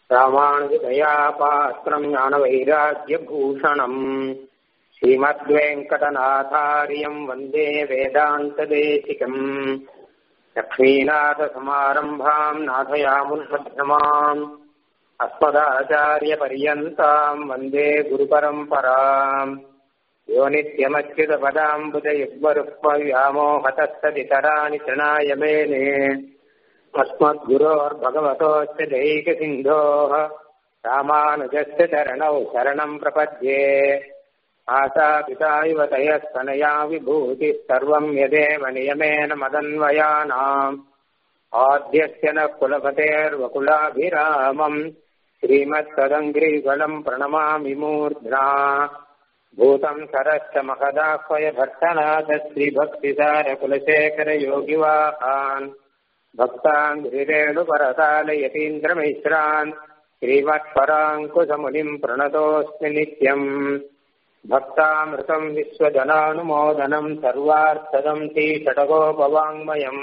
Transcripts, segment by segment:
ராமானுஜதயாபாத்திரம் ஞானவைராக்கியபூஷணம் ஸ்ரீமத்வேங்கடநாதாரியம் வந்தே வேதாந்ததேசிகம் லக்ஷ்மீநாதசமாரம்பாம் நாதயாமுன்மध्यமாம் अस्मदाचार्यपर्यन्ताम् वन्दे गुरुपरम्पराम् यो नित्यमच्युतपदाम्बुजयुग्मरुक्मव्यामोहतस्तदितराणि तृणाय मेने अस्मद्गुरोर्भगवतोऽस्य दैकसिन्धोः रामानुजस्य चरणौ शरणम् प्रपद्ये मातापिता इव तयस्तनया विभूतिः सर्वम् यदेव नियमेन मदन्वयानाम् आद्यस्य न कुलपतेर्वकुलाभिरामम् श्रीमत्तदङ्घ्रिगलम् प्रणमामि मूर्ध्ना भूतम् सरश्च महदाह्वय भट्टनाथ श्रीभक्तिसारकुलशेखरयोगिवाहान् भक्ताङ्घ्रिरेणुपरतालयतीन्द्रमिश्रान् श्रीमत्पराङ्कुशमुनिम् प्रणतोऽस्मि नित्यम् भक्तामृतम् विश्वजनानुमोदनम् सर्वार्थदम् श्रीषडगोपवाङ्मयम्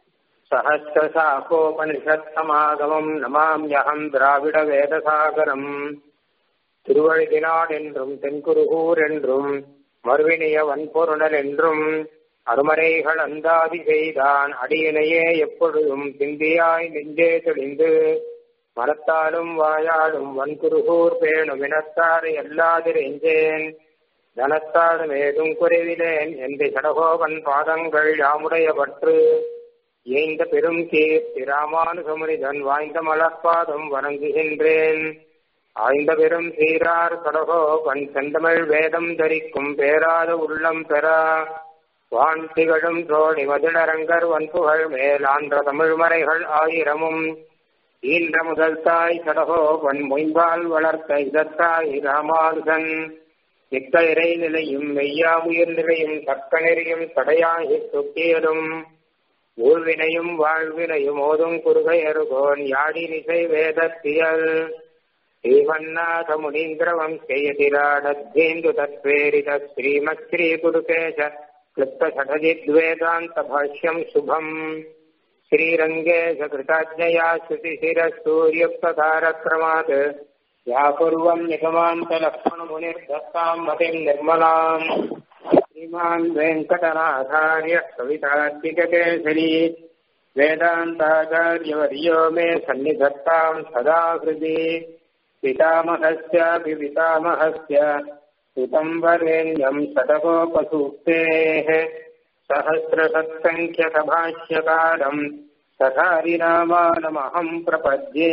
சஹசிரசாகோபனிஷத்சமாகமம் நமாம்யகம் திராவிட வேதசாகரம் திருவழுதினான் என்றும் தென்குருகூர் என்றும் மறுவினிய வன்பொருணல் என்றும் அருமறைகள் அந்தாதி செய்தான் அடியினையே எப்பொழுதும் சிந்தியாய் நெஞ்சே தெளிந்து மரத்தாலும் வாயாலும் வன்குருகூர் பேணும் இனத்தாரை அல்லாதிரெஞ்சேன் தனத்தாடும் ஏதும் குறைவிலேன் என்று சடகோபன் பாதங்கள் யாமுடைய பற்று ஏந்த பெரும் கீர்த்தி ராமானுகமுனிதன் வாய்ந்த மலர்பாதம் வணங்குகின்றேன் ஆய்ந்த பெரும் சீரார் கடகோபன் செந்தமிழ் வேதம் தரிக்கும் பேராத உள்ளம் பெறா வான் திகழும் தோழி மதிலரங்கர் வன்புகள் மேலான்ற தமிழ்மறைகள் ஆயிரமும் ஈன்ற முதல் தாய் கடகோபன் மொய்பால் வளர்த்த இதத்தாய் ராமானுகன் மிக்க இறை நிலையும் மெய்யா உயிர் நிலையும் தக்க நெறியும் தடையாகி சுக்கியலும் ஊழ்வினையும் வாழ்வினையும் ஓதும் குறுகையருகோன் யாடி நிசை வேதத்தியல் ஸ்ரீமன்னாத முனீந்திரவம் செய்யதிராடத்தேந்து தத்வேரித ஸ்ரீமத் ஸ்ரீ குருகேஷ கிருப்த சடஜித்வேதாந்த பாஷ்யம் சுபம் ஸ்ரீரங்கேஷ கிருதாஜ்ஞயா ஸ்ருதிசிரசூரியுக்ததாரக்ரமாத் या पूर्वम् निगमान्तलक्ष्मणमुनिर्दत्ताम् मतिम् निर्मलाम् श्रीमान् वेङ्कटनाथार्य कवितार्किककेसरी वेदान्ताचार्यवर्यो मे सन्निधत्ताम् सदा हृदि पितामहस्यापि पितामहस्य सुतम् वरेण्यम् शतकोपसूक्तेः सहस्रसत्सङ्ख्यकभाष्यकारम् सठारिनामानमहम् प्रपद्ये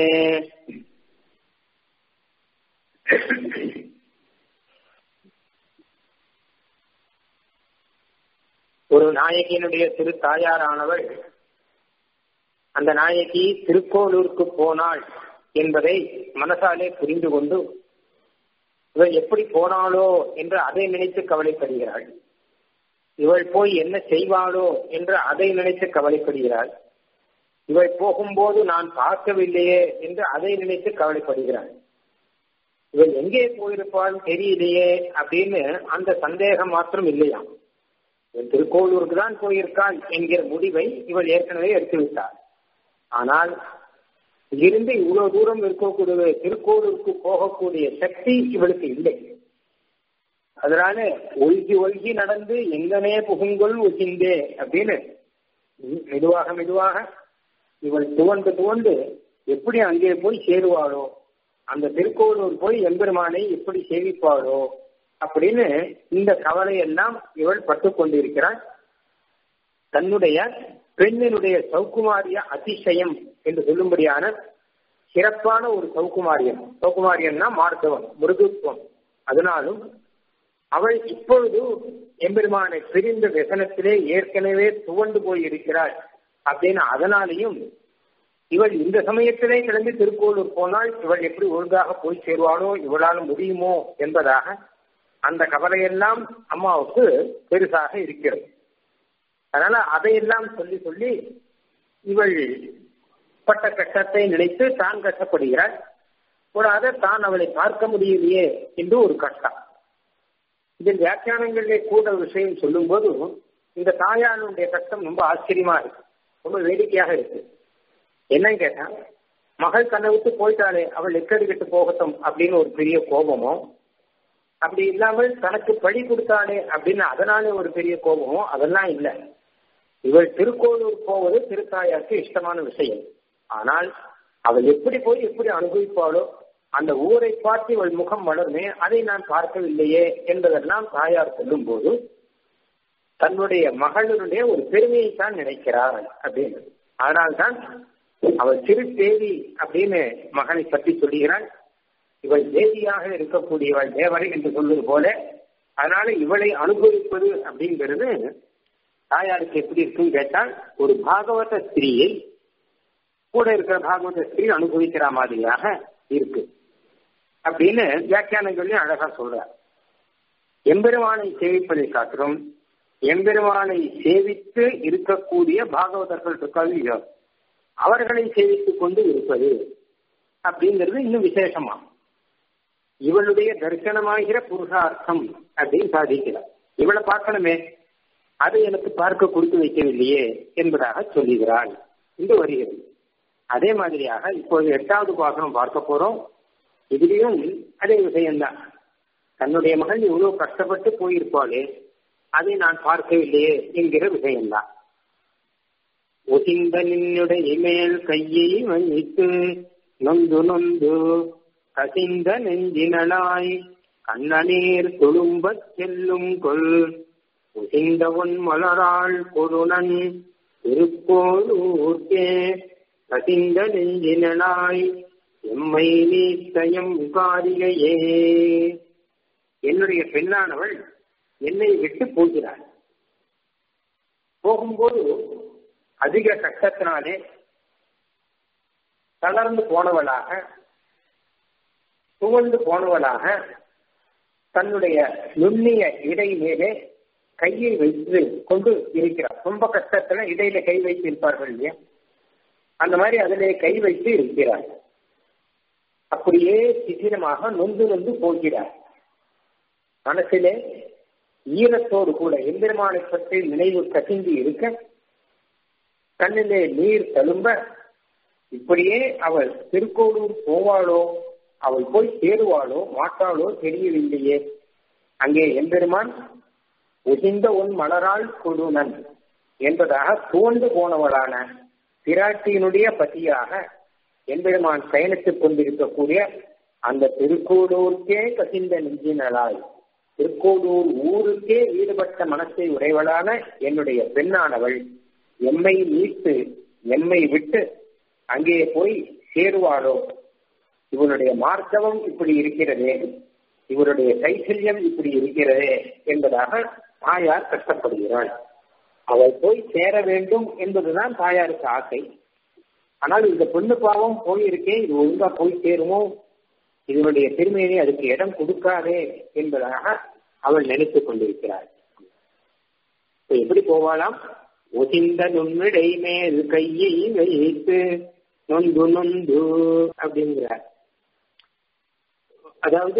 ஒரு நாயகியினுடைய திரு தாயாரானவள் அந்த நாயகி திருக்கோளூருக்கு போனாள் என்பதை மனசாலே புரிந்து கொண்டு இவள் எப்படி போனாளோ என்று அதை நினைத்து கவலைப்படுகிறாள் இவள் போய் என்ன செய்வாளோ என்று அதை நினைத்து கவலைப்படுகிறாள் இவள் போகும்போது நான் பார்க்கவில்லையே என்று அதை நினைத்து கவலைப்படுகிறாள் இவள் எங்கே போயிருப்பாள் தெரியலையே அப்படின்னு அந்த சந்தேகம் மாத்திரம் இல்லையாம் இவள் திருக்கோளூருக்கு தான் போயிருக்காள் என்கிற முடிவை இவள் ஏற்கனவே எடுத்துவிட்டாள் ஆனால் இங்கிருந்து இவ்வளவு தூரம் இருக்கக்கூடிய திருக்கோளூருக்கு போகக்கூடிய சக்தி இவளுக்கு இல்லை அதனால ஒழுகி ஒழுகி நடந்து எங்கனே புகுங்கொள் ஒசிந்தே அப்படின்னு மெதுவாக மெதுவாக இவள் துவண்டு துவண்டு எப்படி அங்கே போய் சேருவாளோ அந்த திருக்கோளூர் போய் எம்பெருமானை எப்படி சேவிப்பாளோ அப்படின்னு இந்த கவலையெல்லாம் இவள் பட்டு கொண்டிருக்கிறாள் தன்னுடைய பெண்ணினுடைய சௌகுமாரிய அதிசயம் என்று சொல்லும்படியான சிறப்பான ஒரு சௌகுமாரியம் சௌகுமாரியம்னா மார்த்தவம் மிருதுத்துவம் அதனாலும் அவள் இப்பொழுது எம்பெருமானை பிரிந்த விசனத்திலே ஏற்கனவே துவண்டு போய் இருக்கிறாள் அப்படின்னு அதனாலையும் இவள் இந்த சமயத்திலே கிளம்பி திருக்கோளூர் போனால் இவள் எப்படி ஒழுங்காக போய் சேருவாளோ இவளால் முடியுமோ என்பதாக அந்த கவலையெல்லாம் அம்மாவுக்கு பெருசாக இருக்கிறது அதனால அதையெல்லாம் சொல்லி சொல்லி இவள் பட்ட கஷ்டத்தை நினைத்து தான் கஷ்டப்படுகிறாள் கூடாத தான் அவளை பார்க்க முடியலையே என்று ஒரு கஷ்டம் இதில் வியாக்கியானங்களிலே கூட விஷயம் சொல்லும் போது இந்த தாயானுடைய கஷ்டம் ரொம்ப ஆச்சரியமா இருக்கு ரொம்ப வேடிக்கையாக இருக்கு என்னன்னு கேட்டா மகள் தன்னை விட்டு போயிட்டாளே அவள் எக்கடி கெட்டு போகட்டும் அப்படின்னு ஒரு பெரிய கோபமோ அப்படி இல்லாமல் தனக்கு பழி கொடுத்தாளே அப்படின்னு அதனாலே ஒரு பெரிய கோபமோ அதெல்லாம் இல்லை இவள் திருக்கோளூர் போவது திருத்தாயாருக்கு இஷ்டமான விஷயம் ஆனால் அவள் எப்படி போய் எப்படி அனுபவிப்பாளோ அந்த ஊரை பார்த்து இவள் முகம் வளருமே அதை நான் பார்க்கவில்லையே என்பதெல்லாம் தாயார் சொல்லும் போது தன்னுடைய மகளுடைய ஒரு பெருமையை தான் நினைக்கிறாள் அப்படின்னு அதனால்தான் அவள் சிறு தேவி அப்படின்னு மகனை பற்றி சொல்லுகிறாள் இவள் தேவியாக இருக்கக்கூடியவள் தேவரை என்று சொல்வது போல அதனால இவளை அனுபவிப்பது அப்படிங்கிறது தாயாருக்கு எப்படி இருக்குன்னு கேட்டால் ஒரு பாகவத ஸ்திரீயை கூட இருக்கிற பாகவத ஸ்திரீ அனுபவிக்கிற மாதிரியாக இருக்கு அப்படின்னு வியாக்கியானங்களையும் அழகா சொல்றார் எம்பெருமானை சேவிப்பதை காட்டிலும் எம்பெருமானை சேவித்து இருக்கக்கூடிய பாகவதர்கள் இருக்காங்க அவர்களை சேவித்துக் கொண்டு இருப்பது அப்படிங்கிறது இன்னும் விசேஷமா இவளுடைய தரிசனமாகிற புருஷார்த்தம் அப்படின்னு சாதிக்கிறார் இவளை பார்க்கணுமே அதை எனக்கு பார்க்க கொடுத்து வைக்கவில்லையே என்பதாக சொல்லுகிறாள் என்று வருகிறது அதே மாதிரியாக இப்போது எட்டாவது பாசனம் பார்க்க போறோம் இதுலயும் அதே விஷயம்தான் தன்னுடைய மகள் இவ்வளவு கஷ்டப்பட்டு போயிருப்பாளே அதை நான் பார்க்கவில்லையே என்கிற விஷயம்தான் ஒசிந்த நின்னுடைய மேல் கையை வைத்து நொந்து நொந்து கசிந்த நெஞ்சினலாய் கண்ணநீர் துளும்பச் செல்லும் கொள் உசிந்தவன் மலராள் கொருணன் திருக்கோளூர்க்கே கசிந்த நெஞ்சினலாய் எம்மை நீத்தயம் காரிகையே என்னுடைய பெண்ணானவள் என்னை விட்டு போகிறாள் போகும்போது அதிக கஷ்டத்தினாலே தளர்ந்து போனவளாக துவண்டு போனவளாக தன்னுடைய நுண்ணிய இடை மேலே கையை வைத்து கொண்டு இருக்கிறார் ரொம்ப கஷ்டத்துல இடையில கை வைத்து இருப்பார்கள் இல்லையா அந்த மாதிரி அதிலே கை வைத்து இருக்கிறார் அப்படியே சிதிரமாக நொந்து நொந்து போகிறார் மனசிலே ஈரத்தோடு கூட எம்பெருமானை பற்றி நினைவு கசிந்து இருக்க கண்ணிலே நீர் தழும்ப இப்படியே அவள் திருக்கோளூர் போவாளோ அவள் போய் சேருவாளோ மாட்டாளோ தெரியவில்லையே அங்கே எம்பெருமான் உசிந்த உன் மலரால் கொடுனன் என்பதாக தோண்டு போனவளான பிராட்டியினுடைய பத்தியாக எம்பெருமான் பயணித்துக் கொண்டிருக்கக்கூடிய அந்த திருக்கோடூருக்கே கசிந்த நெஞ்சினலாய் திருக்கோடூர் ஊருக்கே ஈடுபட்ட மனசை உடையவளான என்னுடைய பெண்ணானவள் எம்மை நீத்து எம்மை விட்டு அங்கே போய் சேருவாளோ இவனுடைய மார்க்கவம் இப்படி இருக்கிறதே இவருடைய கைசல்யம் இப்படி இருக்கிறதே என்பதாக தாயார் கஷ்டப்படுகிறாள் அவள் போய் சேர வேண்டும் என்பதுதான் தாயாருக்கு ஆசை ஆனால் இந்த பொண்ணு பாவம் போயிருக்கே இது ஒழுங்கா போய் சேருமோ இதனுடைய பெருமையை அதுக்கு இடம் கொடுக்காதே என்பதாக அவள் நினைத்துக் கொண்டிருக்கிறாள் எப்படி போவாளாம் ஒசிந்த நுண்ணிடை மேல் கையை வைத்து நொந்து நொந்து அப்படிங்கிறார் அதாவது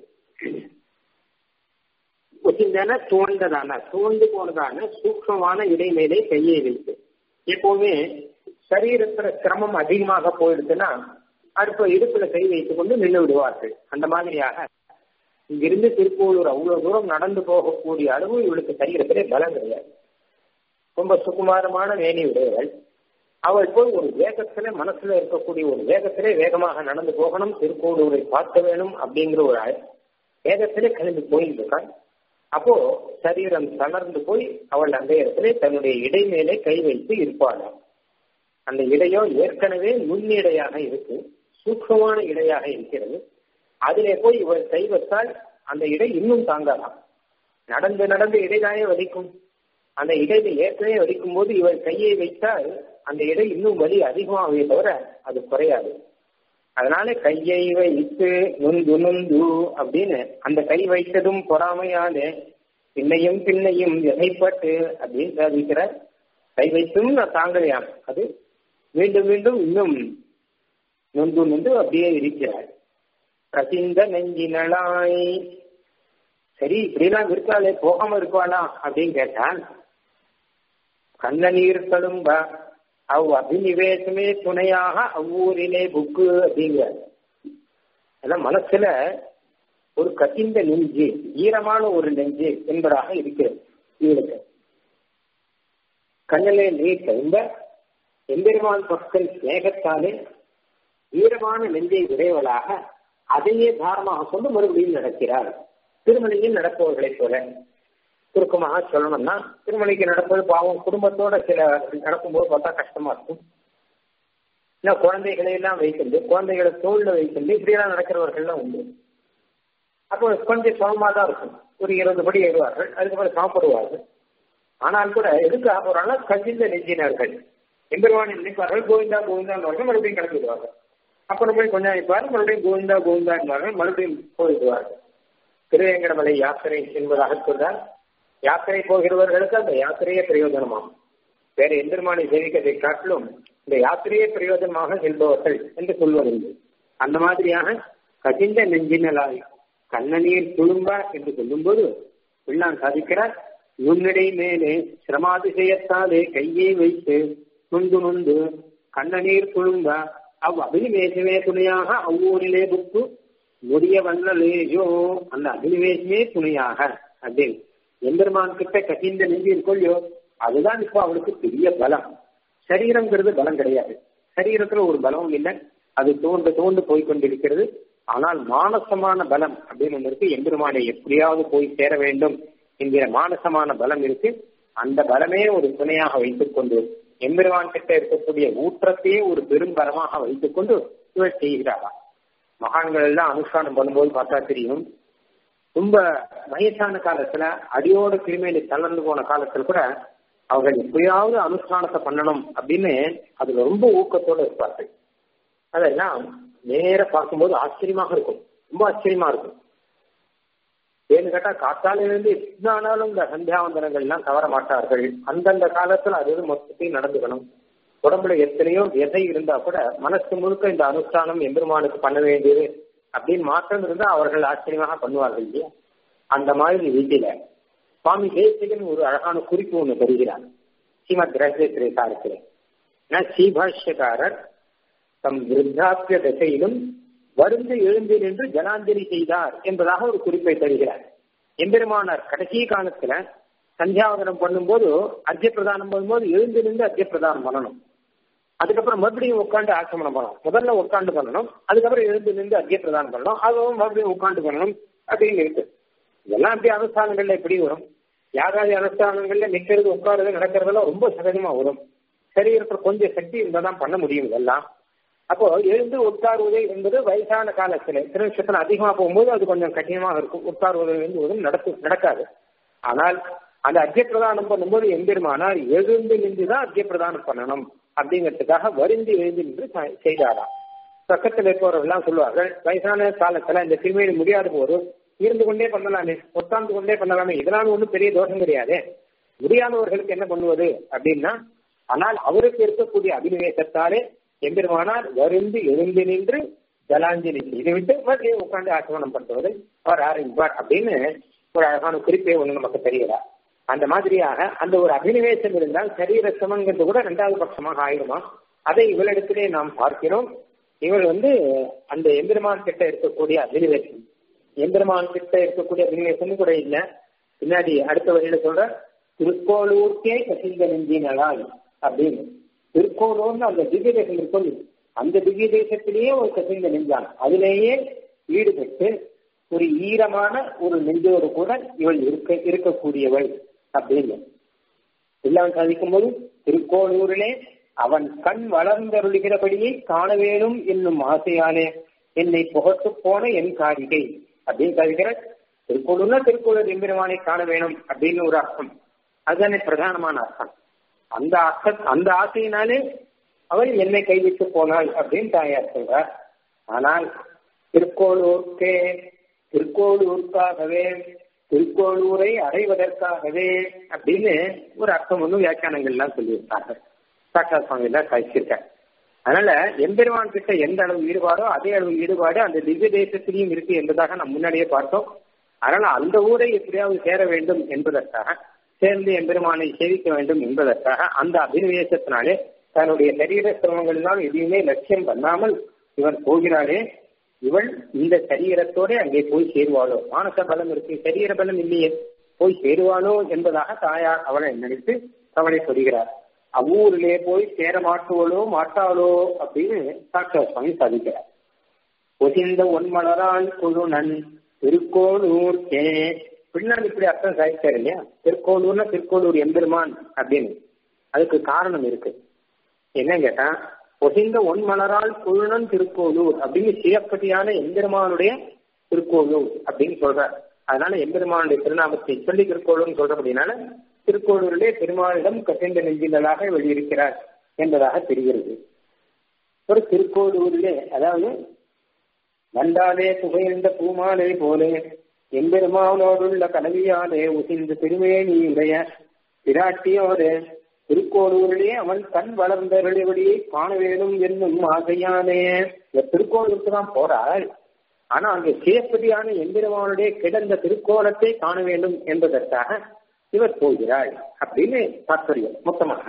ஒசிந்தன தோண்டதான தோண்டு போனதான சூக்ஷமான இடைமேலே கையை வைத்து எப்பவுமே சரீரத்துல சிரமம் அதிகமாக போயிடுச்சுன்னா அடுப்ப இடுப்புல கை வைத்துக் கொண்டு நின்று விடுவார்கள் அந்த மாதிரியாக இங்கிருந்து திருப்பூலூர் அவ்வளவு தூரம் நடந்து போகக்கூடிய அளவு இவளுக்கு சரீரத்திலே பலம் கிடையாது ரொம்ப சுகுமாரமான வேணி உடையவள் அவள் போய் ஒரு வேகத்துல மனசுல இருக்கக்கூடிய ஒரு வேகத்திலே வேகமாக நடந்து போகணும் திருக்கோளூரை பார்க்க வேணும் அப்படிங்கிற ஒரு வேகத்திலே கிளம்பி போயிட்டு இருக்காள் அப்போ சரீரம் தளர்ந்து போய் அவள் அந்த இடத்துல தன்னுடைய இடை மேலே கை வைத்து இருப்பாளாம் அந்த இடையோ ஏற்கனவே நுண்ணிடையாக இருக்கு சூக்ஷமான இடையாக இருக்கிறது அதிலே போய் இவள் கை வைத்தால் அந்த இடை இன்னும் தாங்கலாம் நடந்து நடந்து இடைதானே வலிக்கும் அந்த இடையில ஏற்கனவே வலிக்கும் போது இவள் கையை வைத்தால் அந்த இடை இன்னும் வலி அதிகமாகவே தவிர அது குறையாது அதனால கையை வைத்து நுந்து நுந்து அப்படின்னு அந்த கை வைத்ததும் பொறாமையாலே பின்னையும் பின்னையும் எதைப்பட்டு அப்படின்னு சாதிக்கிறார் கை வைத்தும் நான் தாங்கலையாம் அது மீண்டும் மீண்டும் இன்னும் நொந்து நொந்து அப்படியே இருக்கிறார் கசிந்த நெஞ்சினளாய் சரி இப்படிலாம் இருக்காளே போகாம இருப்பாளா அப்படின்னு கேட்டான் கண்ண நீர் தழும்ப அவ் அபினிவேசமே துணையாக அவ்வூரிலே புக்கு அப்படிங்கிறார் அதான் மனசுல ஒரு கசிந்த நெஞ்சு ஈரமான ஒரு நெஞ்சு என்பதாக இருக்கிறது இவளுக்கு கண்ணிலே நீர் கழிந்த எம்பெருமான் பக்தன் சிநேகத்தாலே ஈரமான நெஞ்சை உடையவளாக அதையே தாரமாக கொண்டு மறுபடியும் நடக்கிறார் திருமணியில் நடப்பவர்களைப் போல சுருக்கமாக சொல்லணும்னா திருமணிக்கு நடப்பது பாவம் குடும்பத்தோட சில நடக்கும்போது பார்த்தா கஷ்டமா இருக்கும் இல்லை குழந்தைகளை எல்லாம் வைக்கிண்டு குழந்தைகளை தோல்ல வைக்கிண்டு இப்படியெல்லாம் நடக்கிறவர்கள்லாம் உண்டு அப்போ கொஞ்சம் சமமா தான் இருக்கும் ஒரு இருபது படி ஏறுவார்கள் அதுக்கப்புறம் சாப்பிடுவார்கள் ஆனால் கூட எதுக்காக போறாங்கன்னா கசிந்த நெஞ்சினார்கள் எம்பெருவான் நினைப்பார்கள் கோவிந்தா கோவிந்தா மறுபடியும் கிளம்பிடுவார்கள் அப்புறம் போய் கொஞ்சம் நினைப்பார் மறுபடியும் கோவிந்தா கோவிந்தா என்பார்கள் மறுபடியும் போயிடுவார்கள் திருவேங்கடமலை யாத்திரை என்பதாக சொன்னார் யாத்திரை போகிறவர்களுக்கு அந்த யாத்திரையே பிரயோஜனமாகும் வேற எந்திரமானை சேவிக்கதை காட்டிலும் இந்த யாத்திரையே பிரயோஜனமாக செல்பவர்கள் என்று சொல்வதில்லை அந்த மாதிரியாக கசிந்த நெஞ்சினலாய் கண்ணநீர் துளும்ப என்று சொல்லும்போது பிள்ளான் சாதிக்கிறார் நுண்ணடை மேலே சிரமாதிசயத்தாலே கையை வைத்து நுண்டு நுண்டு கண்ணநீர் துளும்ப அவ் அபினிவேசமே துணையாக அவ்வூரிலே புக்கு முடிய வல்லலேயோ அந்த அபினிவேசமே துணையாக அப்படின்னு எம்பெருமான் கிட்ட கசிந்த நெஞ்சு இருக்கொள்ளியோ அதுதான் இப்போ அவளுக்கு பெரிய பலம் சரீரங்கிறது பலம் கிடையாது சரீரத்துல ஒரு பலமும் இல்லை அது தோண்டு தோண்டு போய் கொண்டிருக்கிறது ஆனால் மானசமான பலம் அப்படின்னு ஒன்று இருக்கு எம்பெருமானை எப்படியாவது போய் சேர வேண்டும் என்கிற மானசமான பலம் இருக்கு அந்த பலமே ஒரு துணையாக வைத்துக் கொண்டு எம்பெருமான் கிட்ட இருக்கக்கூடிய ஊற்றத்தையே ஒரு பெரும் பலமாக வைத்துக் கொண்டு இவர் செய்கிறாரா மகான்கள் எல்லாம் அனுஷ்டானம் பண்ணும்போது பார்த்தா தெரியும் ரொம்ப வயசான காலத்துல அடியோட கிருமையில தளர்ந்து போன காலத்துல கூட அவர்கள் எப்படியாவது அனுஷ்டானத்தை பண்ணணும் அப்படின்னு அதுல ரொம்ப ஊக்கத்தோட இருப்பார்கள் அதெல்லாம் நேர பார்க்கும்போது ஆச்சரியமாக இருக்கும் ரொம்ப ஆச்சரியமா இருக்கும் ஏன்னு கேட்டா காத்தாலிலிருந்து என்ன ஆனாலும் இந்த சந்தியாவந்தனங்கள் எல்லாம் தவற மாட்டார்கள் அந்தந்த காலத்துல அது மொத்தத்தையும் நடந்துக்கணும் உடம்புல எத்தனையோ விதை இருந்தா கூட மனசு முழுக்க இந்த அனுஷ்டானம் எம்பெருமானுக்கு பண்ண வேண்டியது அப்படின்னு மாற்றம் இருந்தா அவர்கள் ஆச்சரியமாக பண்ணுவார்கள் இல்லையா அந்த மாதிரி ரீதியில சுவாமி தேசிகன் ஒரு அழகான குறிப்பு ஒண்ணு தருகிறார் ஸ்ரீமத் ரகசிய சாரத்தில் ஸ்ரீபாஷ்யக்காரர் தம் விருத்தாப்பிய தசையிலும் வருந்து எழுந்து நின்று ஜனாஞ்சலி செய்தார் என்பதாக ஒரு குறிப்பை தருகிறார் எம்பெருமானார் கடைசி காலத்துல சந்தியாவதனம் பண்ணும்போது அர்ஜ்ய பிரதானம் பண்ணும்போது எழுந்து நின்று அர்ஜ்ய பிரதானம் பண்ணணும் அதுக்கப்புறம் மறுபடியும் உட்காந்து ஆசமனம் பண்ணணும் முதல்ல உட்காந்து பண்ணணும் அதுக்கப்புறம் எழுந்து நின்று அர்ஜ்ய பிரதானம் பண்ணணும் அதுவும் மறுபடியும் உட்காந்து பண்ணணும் அப்படின்னு இருக்கு இதெல்லாம் அப்படி அனுஷ்டானங்கள்ல எப்படி வரும் யாராவது அனுஷ்டானங்கள்ல நிக்கிறது உட்காருறது நடக்கிறதெல்லாம் ரொம்ப சகஜமா வரும் சரீரத்துல கொஞ்சம் சக்தி இருந்தால் தான் பண்ண முடியும் இதெல்லாம் அப்போ எழுந்து உட்காருவது என்பது வயசான காலத்துல திருநட்சத்திரம் அதிகமா போகும்போது அது கொஞ்சம் கடினமாக இருக்கும் உட்காருவது என்பது நடக்கு நடக்காது ஆனால் அந்த அர்ஜ்ய பிரதானம் பண்ணும்போது எம்பெருமானார் எழுந்து நின்றுதான் அர்ஜ்ய பிரதானம் பண்ணணும் அப்படிங்கிறதுக்காக வருந்தி எழுந்து நின்று செய்தாராம் பக்கத்தில் இருப்பவர்கள்லாம் சொல்லுவார்கள் வயசான காலத்துல இந்த திருமையில் முடியாத போது இருந்து கொண்டே பண்ணலாமே உட்கார்ந்து கொண்டே பண்ணலாமே இதனால ஒன்றும் பெரிய தோஷம் கிடையாது முடியாதவர்களுக்கு என்ன பண்ணுவது அப்படின்னா ஆனால் அவருக்கு இருக்கக்கூடிய அபிநிவேசத்தாலே எம்பெருமானார் வருந்து எழுந்து நின்று ஜலாஞ்சலி செய்துவிட்டு மறுபடியும் உட்கார்ந்து ஆசமனம் பண்ணுவது அவர் ஆரம்பிப்பார் அப்படின்னு ஒரு அழகான குறிப்பே ஒண்ணு நமக்கு தெரியல அந்த மாதிரியாக அந்த ஒரு அபினிவேசம் இருந்தால் சரீர சமங்கிறது கூட இரண்டாவது பட்சமாக ஆயிடுமா அதை இவளிடத்திலே நாம் பார்க்கிறோம் இவள் வந்து அந்த எம்பெருமான் கிட்ட இருக்கக்கூடிய அபினிவேசம் எம்பெருமான் கிட்ட இருக்கக்கூடிய அபினிவேசம் கூட இல்ல பின்னாடி அடுத்த வழியில சொல்ற திருக்கோளூர்க்கே கசிந்த நெஞ்சினலால் அப்படின்னு திருக்கோளூர்னு அந்த திவ்ய தேசம் இருக்கும் அந்த திவ்ய தேசத்திலேயே ஒரு கசிந்த நெஞ்சான் அதிலேயே ஈடுபட்டு ஒரு ஈரமான ஒரு நெஞ்சோடு கூட இவள் இருக்க இருக்கக்கூடியவள் அப்படின்னு எல்லாம் சாதிக்கும் போது திருக்கோளூரிலே அவன் கண் வளர்ந்தருளுகிறபடியே காண வேணும் என்னும் ஆசையாலே என்னை புகட்டு போன என் காரிகை அப்படின்னு சாதிக்கிற திருக்கோளூர்னா திருக்கோளூர் எம்பெருமானை காண வேணும் அப்படின்னு ஒரு அர்த்தம் அதுதானே பிரதானமான அர்த்தம் அந்த அர்த்த அந்த ஆசையினாலே அவள் என்னை கைவிட்டு போனாள் அப்படின்னு தாயார் சொல்றார் ஆனால் திருக்கோளூர்க்கே திருக்கோளூருக்காகவே திருக்கோளூரை அடைவதற்காகவே அப்படின்னு ஒரு அர்த்தம் ஒன்றும் வியாக்கியானங்கள்லாம் சொல்லியிருக்காங்க சாக்கா சுவாமி எல்லாம் கழிச்சிருக்காங்க அதனால எம்பெருமான் கிட்ட எந்த அளவு ஈடுபாடோ அதே அளவு ஈடுபாடு அந்த திவ்ய தேசத்திலையும் இருக்கு என்பதாக நம்ம முன்னாடியே பார்த்தோம் அதனால அந்த ஊரை எப்படியாவது சேர வேண்டும் என்பதற்காக சேர்ந்து எம்பெருமானை சேவிக்க வேண்டும் என்பதற்காக அந்த அபினிவேசத்தினாலே தன்னுடைய சரீர சிரமங்கள்லாம் எதையுமே லட்சியம் பண்ணாமல் இவன் போகிறாளே இவள் இந்த சரீரத்தோட அங்கே போய் சேருவாளோ மானச பலம் இருக்கு சரீர பலம் இல்லையே போய் சேருவாளோ என்பதாக தாயார் அவளை நினைத்து கவலைப்படுகிறார் அவ்வூரிலே போய் சேர மாட்டுவளோ மாட்டாளோ அப்படின்னு சாட்சா சுவாமி சாதிக்கிறார் ஒசிந்த ஒன்மலரால் குழுநன் திருக்கோளூர் கே பின்னாடி இப்படி அர்த்தம் சாதிச்சார் இல்லையா திருக்கோளூர்னா திருக்கோளூர் எம்பெருமான் அப்படின்னு அதுக்கு காரணம் இருக்கு என்ன கேட்டா ஒசிந்த ஒன்மலரால் குழுநன் திருக்கோளூர் அப்படின்னு சிவப்பதியான எம்பெருமானுடைய திருக்கோளூர் அப்படின்னு சொல்றார் அதனால எம்பெருமானுடைய திருநாமத்தை சொல்லி திருக்கோளூர்னு சொல்றபடினால திருக்கோளூரிலே பெருமாளிடம் கசிந்த நெஞ்சினலாக வெளியிருக்கிறார் என்பதாக தெரிகிறது ஒரு திருக்கோளூரிலே அதாவது வந்தாலே புகைந்த பூமாலை போலே எம்பெருமானோடுள்ள கலவியாலே உசிந்து திருமேனியுடைய பிராட்டியோடு திருக்கோளூரிலே அவன் கண் வளர்ந்த வெளிவடியை காண வேணும் என்னும் ஆசையானே இந்த திருக்கோளூருக்கு தான் போறாள் ஆனா அங்கே சேப்பதியான எம்பெருமானுடைய கிடந்த திருக்கோலத்தை காண வேண்டும் என்பதற்காக இவர் போகிறாள் அப்படின்னு தாற்பயம் மொத்தமாக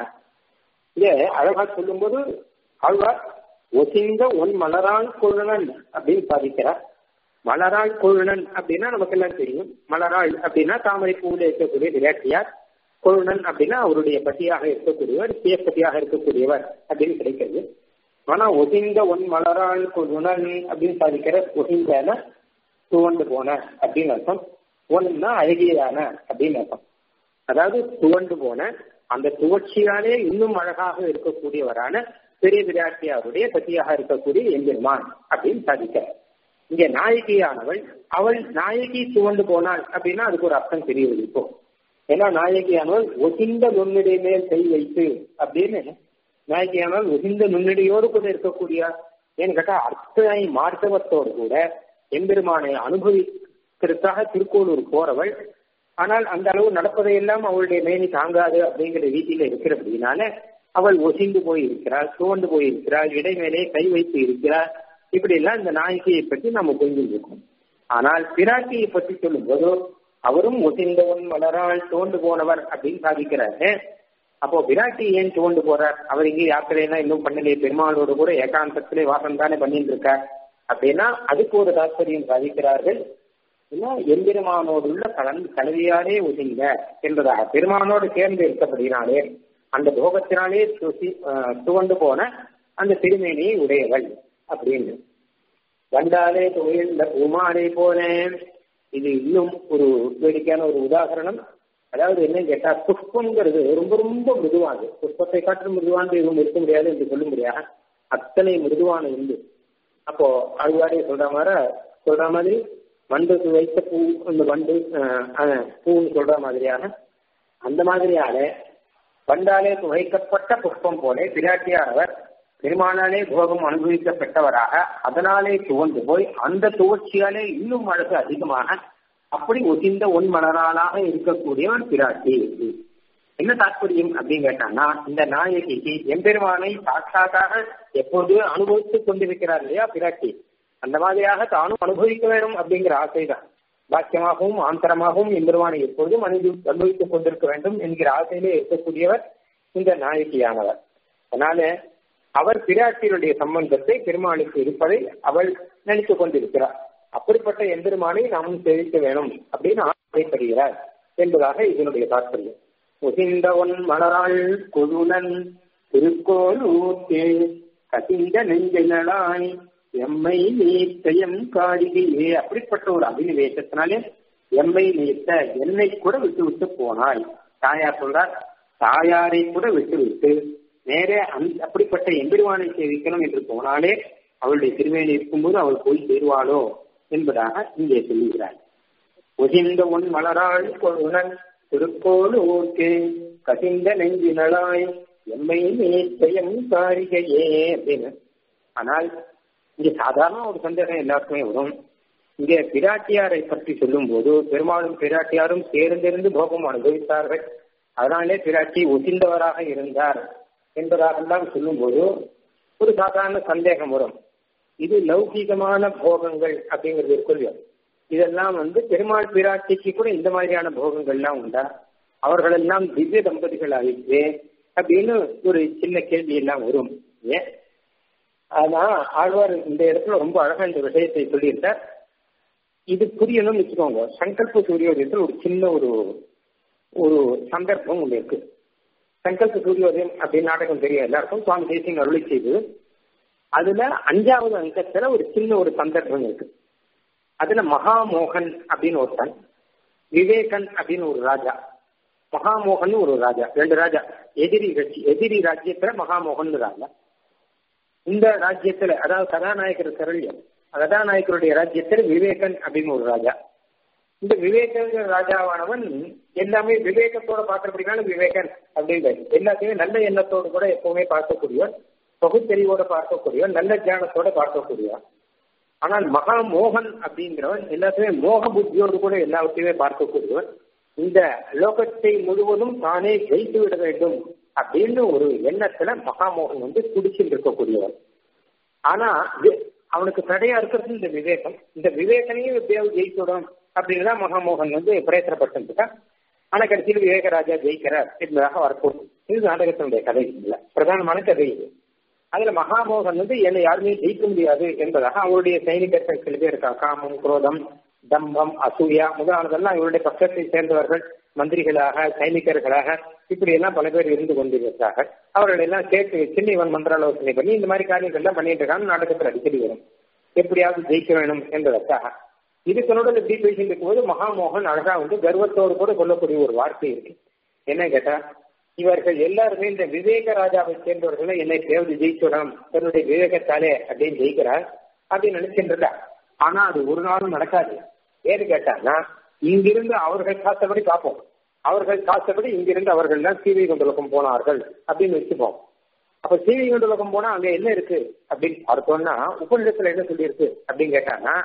இத அழகா சொல்லும்போது ஆழ்வார் ஒசிந்த ஒன் மலரால் கொழுனன் அப்படின்னு சாதிக்கிறார் மலரால் கொழுனன் அப்படின்னா நமக்கு எல்லாம் தெரியும் மலராள் அப்படின்னா தாமரை பூவில் இருக்கக்கூடிய விளையாட்டியார் கொழுனன் அப்படின்னா அவருடைய பத்தியாக இருக்கக்கூடியவர் சியப்பதியாக இருக்கக்கூடியவர் அப்படின்னு கிடைக்கிறது ஆனா ஒசிந்த ஒன் மலரால் கொழுனன் அப்படின்னு சாதிக்கிற ஒசிந்தன துவண்டு போன அப்படின்னு அர்த்தம் ஒன்னா அழகியான அப்படின்னு அர்த்தம் அதாவது துவண்டு போன அந்த துவட்சியாலே இன்னும் அழகாக இருக்கக்கூடியவரான பெரிய விராட்டியாருடைய பத்தியாக இருக்கக்கூடிய எம்பெருமான் அப்படின்னு சாதிக்கிறார் இங்க நாயகியானவள் அவள் நாயகி துவண்டு போனாள் அப்படின்னா அதுக்கு ஒரு அர்த்தம் தெரியுது இப்போ ஏன்னா நாயகியானவள் ஒசிந்த நுண்ணிடை மேல் கை வைத்து அப்படின்னு நாயகியானவள் ஒசிந்த நுண்ணிடையோடு கூட இருக்கக்கூடிய ஏன்னு கேட்டா அர்த்தனை மார்த்தவத்தோடு கூட எம்பெருமானை அனுபவிக்கிறதுக்காக திருக்கோளூர் போறவள் ஆனால் அந்த அளவு நடப்பதையெல்லாம் அவளுடைய மேனி தாங்காது அப்படிங்கிற ரீதியில இருக்கிறபடினால அவள் ஒசிந்து போய் இருக்கிறாள் துவண்டு போய் இருக்கிறாள் இடைமேலே கை வைத்து இருக்கிறாள் இப்படி எல்லாம் இந்த நாயகியை பற்றி நம்ம புரிஞ்சிருக்கோம் ஆனால் பிராட்டியை பற்றி சொல்லும் போது அவரும் ஒசிந்தவன் மலரால் தோண்டு போனவர் அப்படின்னு சாதிக்கிறாரு அப்போ விராட்டி ஏன் தோண்டு போறார் அவர் இங்கே யாத்திரையெல்லாம் இன்னும் பண்ணலையே பெருமாளோடு கூட ஏகாந்தத்திலே வாசம் தானே பண்ணிட்டு இருக்கார் அப்படின்னா அதுக்கு ஒரு தாற்பயம் சாதிக்கிறார்கள் எம்பெருமானோடு உள்ள கலந்து கலவியாலே ஒசிங்க என்பதாக பெருமானோடு சேர்ந்து இருக்கப்படினாலே அந்த போகத்தினாலே துவண்டு போன அந்த திருமேனியை உடையவள் அப்படின்னு வந்தாலே தொழில் உமானை போனேன் இது இன்னும் ஒரு வேடிக்கையான ஒரு உதாகரணம் அதாவது என்னன்னு கேட்டா புஷ்பங்கிறது ரொம்ப ரொம்ப மிருதுவானது புஷ்பத்தை காட்டிலும் மிருதுவானது எதுவும் இருக்க முடியாது என்று சொல்ல முடியாது அத்தனை மிருதுவான உண்டு அப்போ அழுவாரே சொல்ற மாதிரி சொல்ற மாதிரி வண்டுக்கு வைத்த பூ இந்த வண்டு பூன்னு சொல்ற மாதிரியாக அந்த மாதிரியால வண்டாலே துவைக்கப்பட்ட புஷ்பம் போல பிராட்டியானவர் பெருமானாலே போகம் அனுபவிக்கப்பட்டவராக அதனாலே துவந்து போய் அந்த துவர்ச்சியாலே இன்னும் அழகு அதிகமாக அப்படி ஒசிந்த ஒன் மலராளாக இருக்கக்கூடியவர் பிராட்டி என்ன தாற்பயம் அப்படின்னு கேட்டான்னா இந்த நாயகிக்கு எம்பெருமானை சாட்சாத்தாக எப்போது அனுபவித்துக் கொண்டிருக்கிறார் இல்லையா பிராட்டி அந்த மாதிரியாக தானும் அனுபவிக்க வேண்டும் அப்படிங்கிற ஆசைதான் பாக்கியமாகவும் ஆந்தரமாகவும் எம்பெருமானை எப்பொழுதும் அனுபவி அனுபவித்துக் கொண்டிருக்க வேண்டும் என்கிற ஆசையிலே இருக்கக்கூடியவர் இந்த நாயகியானவர் அதனால அவர் பிராட்டியுடைய சம்பந்தத்தை பெருமாளுக்கு இருப்பதை அவள் நினைத்துக் கொண்டிருக்கிறார் அப்படிப்பட்ட எம்பெருமானை நாமும் சேவிக்க வேணும் அப்படின்னு ஆசைப்படுகிறார் என்பதாக இதனுடைய தாற்பயம் உசிந்தவன் மலராள் குழுனன் திருக்கோள் ஊத்தே கசிந்த நெஞ்சலாய் எம்மை நீத்தயம் காரிகையே அப்படிப்பட்ட ஒரு அபினிவேசத்தினாலே எம்மை நீத்த என்னை கூட விட்டு விட்டு போனாய் தாயார் சொல்றார் தாயாரை கூட விட்டு விட்டு நேரே அந் அப்படிப்பட்ட எம்பெருமானை சேவிக்கணும் என்று போனாலே அவளுடைய திருவேணி இருக்கும்போது அவள் போய் சேருவாளோ என்பதாக இங்கே சொல்லுகிறார் உசிந்த உன் மலராள் கொழுனன் திருக்கோள் ஊர்க்கே கசிந்த நெஞ்சினளாய் எம்மை நீச்சயம் காரிகையே அப்படின்னு ஆனால் இங்க சாதாரண ஒரு சந்தேகம் எல்லாருக்குமே வரும் இங்கே பிராட்டியாரை பற்றி சொல்லும் போது பெருமாளும் பிராட்டியாரும் சேர்ந்திருந்து போகம் அனுபவித்தார்கள் அதனாலே பிராட்டி ஒசிந்தவராக இருந்தார் என்பதாகலாம் சொல்லும்போது ஒரு சாதாரண சந்தேகம் வரும் இது லௌகீகமான போகங்கள் அப்படிங்கிறது இருக்குல்லையோ இதெல்லாம் வந்து பெருமாள் பிராட்டிக்கு கூட இந்த மாதிரியான போகங்கள்லாம் உண்டா அவர்களெல்லாம் திவ்ய தம்பதிகள் ஆயிற்று அப்படின்னு ஒரு சின்ன கேள்வி எல்லாம் வரும் ஏன் ஆனா ஆழ்வார் இந்த இடத்துல ரொம்ப அழகா இந்த விஷயத்தை சொல்லியிருக்கார் இது புரியணும்னு வச்சுக்கோங்க சங்கல்ப சூரியோதயத்தில் ஒரு சின்ன ஒரு ஒரு சந்தர்ப்பம் ஒன்று இருக்கு சங்கல்ப சூரியோதயம் அப்படின்னு நாடகம் தெரியும் எல்லாருக்கும் சுவாமி தேசியம் அருளி செய்து அதுல அஞ்சாவது அங்கத்துல ஒரு சின்ன ஒரு சந்தர்ப்பம் இருக்கு அதுல மகாமோகன் அப்படின்னு ஒருத்தன் விவேகன் அப்படின்னு ஒரு ராஜா மகாமோகன் ஒரு ராஜா ரெண்டு ராஜா எதிரி கட்சி எதிரி ராஜ்யத்துல மகாமோகன் ராஜா இந்த ராஜ்யத்துல அதாவது கதாநாயகர் சரள்யம் கதாநாயகருடைய ராஜ்யத்துல விவேகன் அப்படின்னு ஒரு ராஜா இந்த விவேக ராஜாவானவன் எல்லாமே விவேகத்தோட பார்க்கறபடினால விவேகன் அப்படின்றது எல்லாத்தையுமே நல்ல எண்ணத்தோடு கூட எப்பவுமே பார்க்கக்கூடியவன் பகுத்தறிவோட பார்க்கக்கூடியவன் நல்ல தியானத்தோட பார்க்கக்கூடியவன் ஆனால் மகா மோகன் அப்படிங்கிறவன் எல்லாத்தையுமே மோக புத்தியோடு கூட எல்லாவற்றையுமே பார்க்கக்கூடியவன் இந்த லோகத்தை முழுவதும் தானே ஜெயித்து விட வேண்டும் அப்படின்னு ஒரு எண்ணத்துல மகாமோகன் வந்து குடிச்சிட்டு இருக்கக்கூடியவன் ஆனா அவனுக்கு தடையா இருக்கிறது இந்த விவேகம் இந்த விவேகனையும் எப்படியாவது ஜெயிச்சுடும் அப்படின்னு தான் மகாமோகன் வந்து பிரயத்தனப்பட்டிருக்கான் ஆனா கடைசியில் விவேகராஜா ஜெயிக்கிறார் என்பதாக வரப்போகுது இது நாடகத்தினுடைய கதை இல்லை பிரதானமான கதை இது அதுல மகாமோகன் வந்து என்னை யாருமே ஜெயிக்க முடியாது என்பதாக அவருடைய சைனிகர்கள் சில பேர் இருக்கா காமம் குரோதம் தம்பம் அசூயா முதலானதெல்லாம் இவருடைய பக்கத்தை சேர்ந்தவர்கள் மந்திரிகளாக சைனிகர்களாக இப்படி எல்லாம் பல பேர் இருந்து கொண்டிருக்கிறார்கள் அவர்கள் எல்லாம் கேட்டு சின்ன இவன் மந்திராலோசனை பண்ணி இந்த மாதிரி காரியங்கள் எல்லாம் பண்ணிட்டு இருக்காங்க நாடகத்தில் அடிக்கடி வரும் எப்படியாவது ஜெயிக்க வேணும் என்பதற்காக இதுக்கனோட இப்படி பேசிட்டு இருக்கும்போது மகாமோகன் அழகா வந்து கர்வத்தோடு கூட சொல்லக்கூடிய ஒரு வார்த்தை இருக்கு என்ன கேட்டா இவர்கள் எல்லாருமே இந்த விவேக ராஜாவை சேர்ந்தவர்கள் என்னை தேவது ஜெயிச்சுடணும் தன்னுடைய விவேகத்தாலே அப்படின்னு ஜெயிக்கிறார் அப்படின்னு நினைச்சுட்டு ஆனா அது ஒரு நாளும் நடக்காது ஏன்னு கேட்டாங்கன்னா இங்கிருந்து அவர்கள் காத்தபடி பார்ப்போம் அவர்கள் காத்தபடி இங்கிருந்து அவர்கள் தான் சீவை கொண்டுலகம் போனார்கள் அப்படின்னு வச்சுப்போம் அப்ப சீவை கொண்டுலகம் போனா அங்க என்ன இருக்கு அப்படின்னு பார்த்தோம்னா உபநிடத்துல என்ன சொல்லியிருக்கு அப்படின்னு கேட்டாங்கன்னா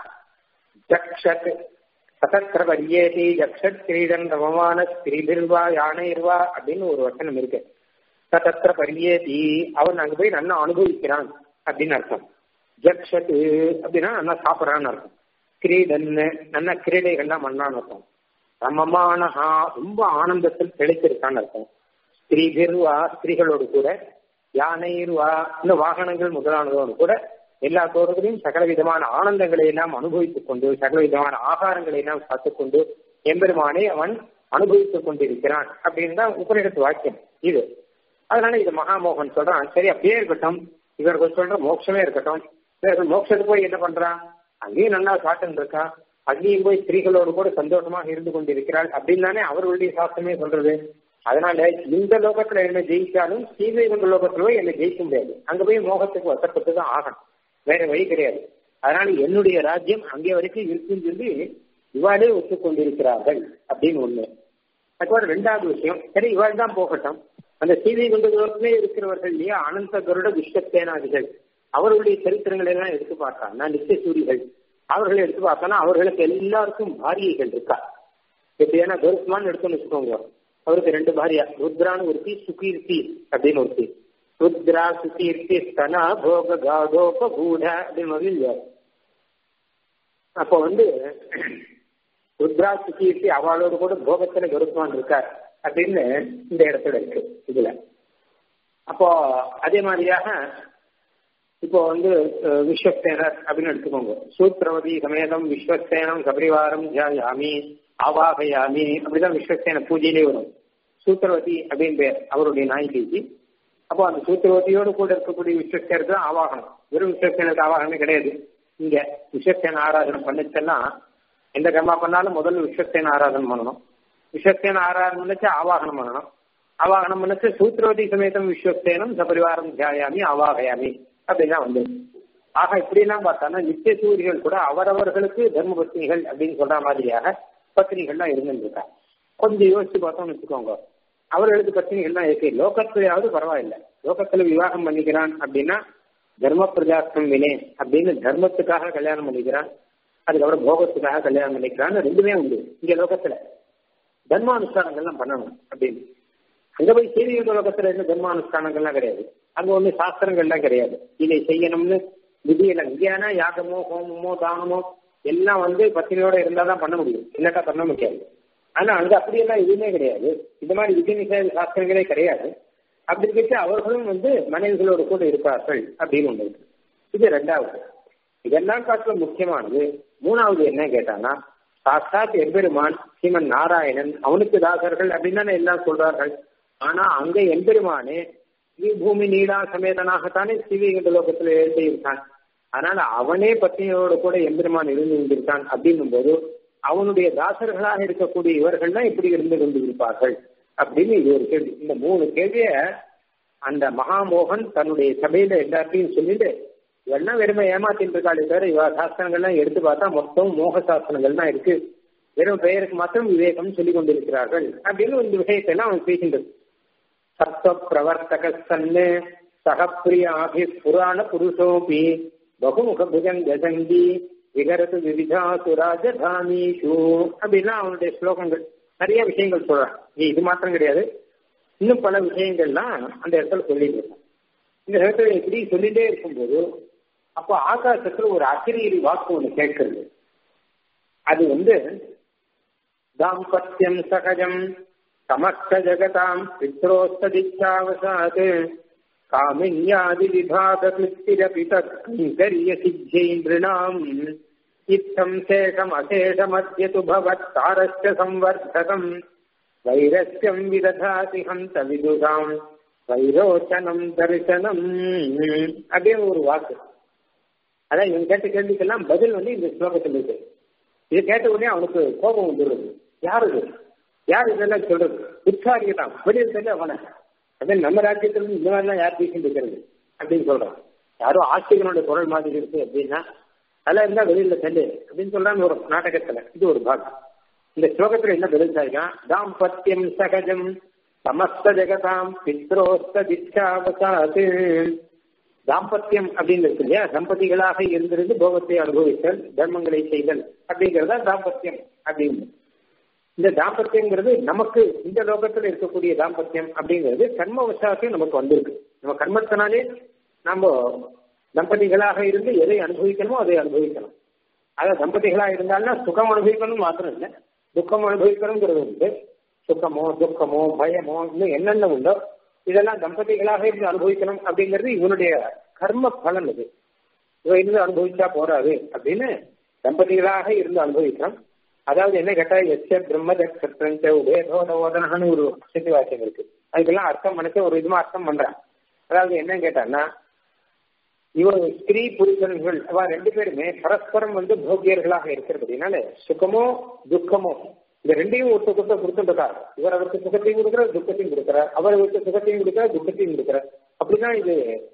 ஜக்ஷத் சதத்திர வரியேதி ஜக்ஷத் கிரீடன் ரமமான ஸ்திரீபிர்வா யானைர்வா அப்படின்னு ஒரு வசனம் இருக்கு சதத்திர பரியேதி அவன் அங்க போய் நல்லா அனுபவிக்கிறான் அப்படின்னு அர்த்தம் ஜக்ஷத் அப்படின்னா நல்லா சாப்பிட்றான்னு அர்த்தம் கிரீடன் நல்ல கிரீடைகள்லாம் பண்ணான்னு அர்த்தம் ரமமானஹா ரொம்ப ஆனந்தத்தில் திளைத்திருக்கான்னு அர்த்தம் ஸ்திரீபிர்வா ஸ்திரீகளோடு கூட யானைர்வா இந்த வாகனங்கள் முதலானதோடு கூட எல்லா தோறுகளையும் சகல விதமான ஆனந்தங்களை எல்லாம் அனுபவித்துக் கொண்டு சகல விதமான ஆகாரங்களை எல்லாம் காத்துக்கொண்டு எம்பெருமானே அவன் அனுபவித்துக் கொண்டிருக்கிறான் அப்படின்னு தான் உபநிடத்து வாக்கியம் இது அதனால இது மகாமோகன் சொல்றான் சரி அப்படியே இருக்கட்டும் இவர்கள் சொல்ற மோட்சமே இருக்கட்டும் இவர்கள் மோட்சத்துக்கு போய் என்ன பண்றான் அங்கேயும் நல்லா காட்டுன்னு இருக்கா அங்கேயும் போய் ஸ்திரீகளோடு கூட சந்தோஷமாக இருந்து கொண்டிருக்கிறாள் அப்படின்னு தானே அவர்களுடைய சாஸ்திரமே சொல்றது அதனால இந்த லோகத்துல என்ன ஜெயிச்சாலும் சீதை கொண்ட லோகத்துல போய் என்ன ஜெயிக்க முடியாது அங்க போய் மோகத்துக்கு வசப்பட்டு தான் ஆகணும் வேற வழி கிடையாது அதனால என்னுடைய ராஜ்யம் அங்கே வரைக்கும் இருக்குன்னு சொல்லி இவாளே ஒத்துக்கொண்டிருக்கிறார்கள் அப்படின்னு ஒண்ணு அதுக்கப்புறம் ரெண்டாவது விஷயம் சரி இவாள் தான் போகட்டும் அந்த சீதை கொண்டதுலே இருக்கிறவர்கள் இல்லையா அனந்த கருட விஸ்வசேனாதிகள் அவர்களுடைய சரித்திரங்களை எல்லாம் எடுத்து பார்த்தாங்கன்னா நித்திய சூரிகள் அவர்களை எடுத்து பார்த்தோன்னா அவர்களுக்கு எல்லாருக்கும் பாரியைகள் இருக்கா எப்படியான கருத்மான் எடுத்துன்னு வச்சுக்கோங்க அவருக்கு ரெண்டு பாரியா ருத்ரான்னு ஒருத்தி சுகீர்த்தி அப்படின்னு ஒருத்தி ருத்ரா சுகீர்த்தி ஸ்தனா போக காதோப கூட அப்படின்னு மாதிரி இல்லையா அப்போ வந்து ருத்ரா சுகீர்த்தி அவளோடு கூட போகத்துல கருத்மான் இருக்கார் அப்படின்னு இந்த இடத்துல இருக்கு இதுல அப்போ அதே மாதிரியாக இப்போ வந்து விஸ்வசேனர் அப்படின்னு எடுத்துக்கோங்க சூத்ரவதி சமேதம் விஸ்வசேனம் கபரிவாரம் ஜாயாமி ஆவாகயாமி அப்படிதான் விஸ்வசேன பூஜையிலே வரும் சூத்திரவதி அப்படின்னு பேர் அவருடைய நாயகிக்கு அப்போ அந்த சூத்திரவதியோடு கூட இருக்கக்கூடிய விஸ்வசேனருக்கு தான் ஆவாகனம் வெறும் விஸ்வசேனருக்கு ஆவாகனமே கிடையாது இங்க விஸ்வசேன ஆராதனை பண்ணிச்செல்லாம் எந்த கர்மா பண்ணாலும் முதல்ல விஸ்வசேன ஆராதனை பண்ணணும் விஸ்வசேன ஆராதனை பண்ணிச்சு ஆவாகனம் பண்ணணும் ஆவாகனம் பண்ணிச்சு சூத்திரவதி சமேதம் விஸ்வசேனம் சபரிவாரம் தியாயாமி ஆவாகயாமி அப்படிதான் வந்து ஆக இப்படிலாம் பார்த்தோம்னா நித்திய சூரியர்கள் கூட அவரவர்களுக்கு தர்ம பத்னிகள் அப்படின்னு சொல்ற மாதிரியாக பத்னிகள்லாம் இருந்துருக்கா கொஞ்சம் யோசிச்சு பார்த்தோம்னு வச்சுக்கோங்க அவர்களுக்கு பத்னிகள்லாம் இருக்கு லோகத்திலேயாவது பரவாயில்ல லோகத்துல விவாகம் பண்ணிக்கிறான் அப்படின்னா தர்ம பிரஜாஸ்தம் வினே அப்படின்னு தர்மத்துக்காக கல்யாணம் பண்ணிக்கிறான் அதுக்கப்புறம் போகத்துக்காக கல்யாணம் பண்ணிக்கிறான்னு ரெண்டுமே உண்டு இங்க லோகத்துல தர்மானுஷ்டானங்கள்லாம் பண்ணணும் அப்படின்னு அங்க போய் சீரியல் லோகத்துல இருந்து தர்மானுஷ்டானங்கள்லாம் கிடையாது அங்க ஒண்ணு சாஸ்திரங்கள்லாம் கிடையாது இதை செய்யணும்னு விதியில இங்கேனா யாகமோ ஹோமமோ தானமோ எல்லாம் வந்து பத்தினியோட இருந்தா தான் பண்ண முடியும் இல்லாட்டா பண்ண முடியாது ஆனா அங்க அப்படியெல்லாம் எதுவுமே கிடையாது இந்த மாதிரி விதி நிஷேத சாஸ்திரங்களே கிடையாது அப்படி இருக்க அவர்களும் வந்து மனைவிகளோடு கூட இருப்பார்கள் அப்படின்னு ஒண்ணு இருக்கு இது ரெண்டாவது இதெல்லாம் காட்டுல முக்கியமானது மூணாவது என்ன கேட்டானா சாட்சாத் எம்பெருமான் ஸ்ரீமன் நாராயணன் அவனுக்கு தாசர்கள் அப்படின்னு தானே எல்லாம் சொல்றார்கள் ஆனா அங்க எம்பெருமானே பூமி நீடா சமேதனாகத்தானே ஸ்ரீவைகுண்ட லோகத்துல எழுதியிருக்கான் அதனால அவனே பத்னியோட கூட எம்பெருமான் இருந்து கொண்டிருக்கான் அப்படின்னும் போது அவனுடைய தாசர்களாக இருக்கக்கூடிய இவர்கள் தான் இப்படி இருந்து கொண்டு இருப்பார்கள் அப்படின்னு இது ஒரு கேள்வி இந்த மூணு கேள்விய அந்த மகாமோகன் தன்னுடைய சபையில எல்லாத்தையும் சொல்லிட்டு இவெல்லாம் வெறுமை ஏமாத்திட்டு இருக்காளே தவிர இவ சாஸ்திரங்கள்லாம் எடுத்து பார்த்தா மொத்தம் மோக சாஸ்திரங்கள் தான் இருக்கு வெறும் பெயருக்கு மாத்திரம் விவேகம் சொல்லிக் கொண்டிருக்கிறார்கள் அப்படின்னு இந்த விஷயத்தை எல்லாம் அவன் பேசின்றது சத்வ பிரவர்த்தக சன்னு சகப்பிரியாபி புராண புருஷோபி பகுமுக புஜங்கி விகரது விவிதா சுராஜதானீஷு அப்படின்னா அவனுடைய ஸ்லோகங்கள் நிறைய விஷயங்கள் சொல்றான் நீ இது மாத்திரம் கிடையாது இன்னும் பல விஷயங்கள்லாம் அந்த இடத்துல சொல்லிட்டு இருக்கான் இந்த இடத்துல இப்படி சொல்லிட்டே இருக்கும்போது அப்போ ஆகாசத்துல ஒரு அசிரியரி வாக்கு ஒண்ணு கேட்கிறது அது வந்து தாம்பத்தியம் சகஜம் சமஸ்த ஜகதாம் பித்ரோஸ்ததிச்சாவசாத் காமின்யாதி விபாக கிருத்திரபி தத்கரிய சித்தேந்திரிணாம் இத்தம் சேஷம் அசேஷமத்ய து பவத் தாரஸ்ய சம்வர்த்தகம் வைரஸ்யம் விததாதி ஹந்த விதுதாம் வைரோச்சனம் தரிசனம் அப்படின்னு ஒரு வாக்கு அதான் இவன் கேட்ட கேள்விக்கெல்லாம் பதில் வந்து இந்த ஸ்லோகத்தில் இருக்கு இது கேட்ட உடனே அவனுக்கு கோபம் வந்துடுது யாரு இது யார் இதெல்லாம் சொல்றது உற்சாரியை தான் வெளியில் தெரியல அவனை அதே நம்ம ராஜ்யத்துல இந்த மாதிரிலாம் யார் பேசிட்டு இருக்கிறது அப்படின்னு சொல்றான் யாரோ ஆஸ்திகனோட குரல் மாதிரி இருக்கு அப்படின்னா அதெல்லாம் இருந்தா வெளியில செல்லு அப்படின்னு சொல்றான்னு ஒரு நாடகத்துல இது ஒரு பாகம் இந்த ஸ்லோகத்துல என்ன பதில் சாய்க்கான் தாம்பத்தியம் சகஜம் சமஸ்த ஜெகதாம் பித்ரோஸ்த திச்சாவசாது தாம்பத்தியம் அப்படின்னு இருக்கு இல்லையா தம்பதிகளாக இருந்திருந்து போகத்தை அனுபவித்தல் தர்மங்களை செய்தல் அப்படிங்கிறதா தாம்பத்தியம் அப்படின்னு இந்த தாம்பத்தியங்கிறது நமக்கு இந்த லோகத்துல இருக்கக்கூடிய தாம்பத்தியம் அப்படிங்கிறது கர்ம வசாத்தையும் நமக்கு வந்திருக்கு நம்ம கர்மத்தினாலே நம்ம தம்பதிகளாக இருந்து எதை அனுபவிக்கணுமோ அதை அனுபவிக்கணும் அதாவது தம்பதிகளாக இருந்தால்னா சுகம் அனுபவிக்கணும் மாத்திரம் இல்லை துக்கம் அனுபவிக்கணுங்கிறது உண்டு சுக்கமோ துக்கமோ பயமோ இன்னும் என்னென்ன உண்டோ இதெல்லாம் தம்பதிகளாக இருந்து அனுபவிக்கணும் அப்படிங்கிறது இவனுடைய கர்ம பலன் அது இவன் இருந்து அனுபவிச்சா போறாது அப்படின்னு தம்பதிகளாக இருந்து அனுபவிக்கணும் அதாவது என்ன கேட்டா எச்ச பிரம்ம தட்சத்திரஞ்ச உபேதோதனு ஒரு சித்தி வாக்கியம் இருக்கு அதுக்கெல்லாம் அர்த்தம் மனசு ஒரு விதமா அர்த்தம் பண்றான் அதாவது என்ன கேட்டான்னா இவன் ஸ்திரீ புருஷன்கள் அவ ரெண்டு பேருமே பரஸ்பரம் வந்து போக்கியர்களாக இருக்கிறதுனால சுகமோ துக்கமோ இந்த ரெண்டையும் ஒருத்த கொடுத்த கொடுத்துருக்காரு இவர் அவருக்கு சுகத்தையும் கொடுக்கிறார் துக்கத்தையும் கொடுக்கிறார் அவர் அவருக்கு சுகத்தையும் கொடுக்கிறார் துக்கத்தையும் கொடுக்கிறார் அப்படிதான் இது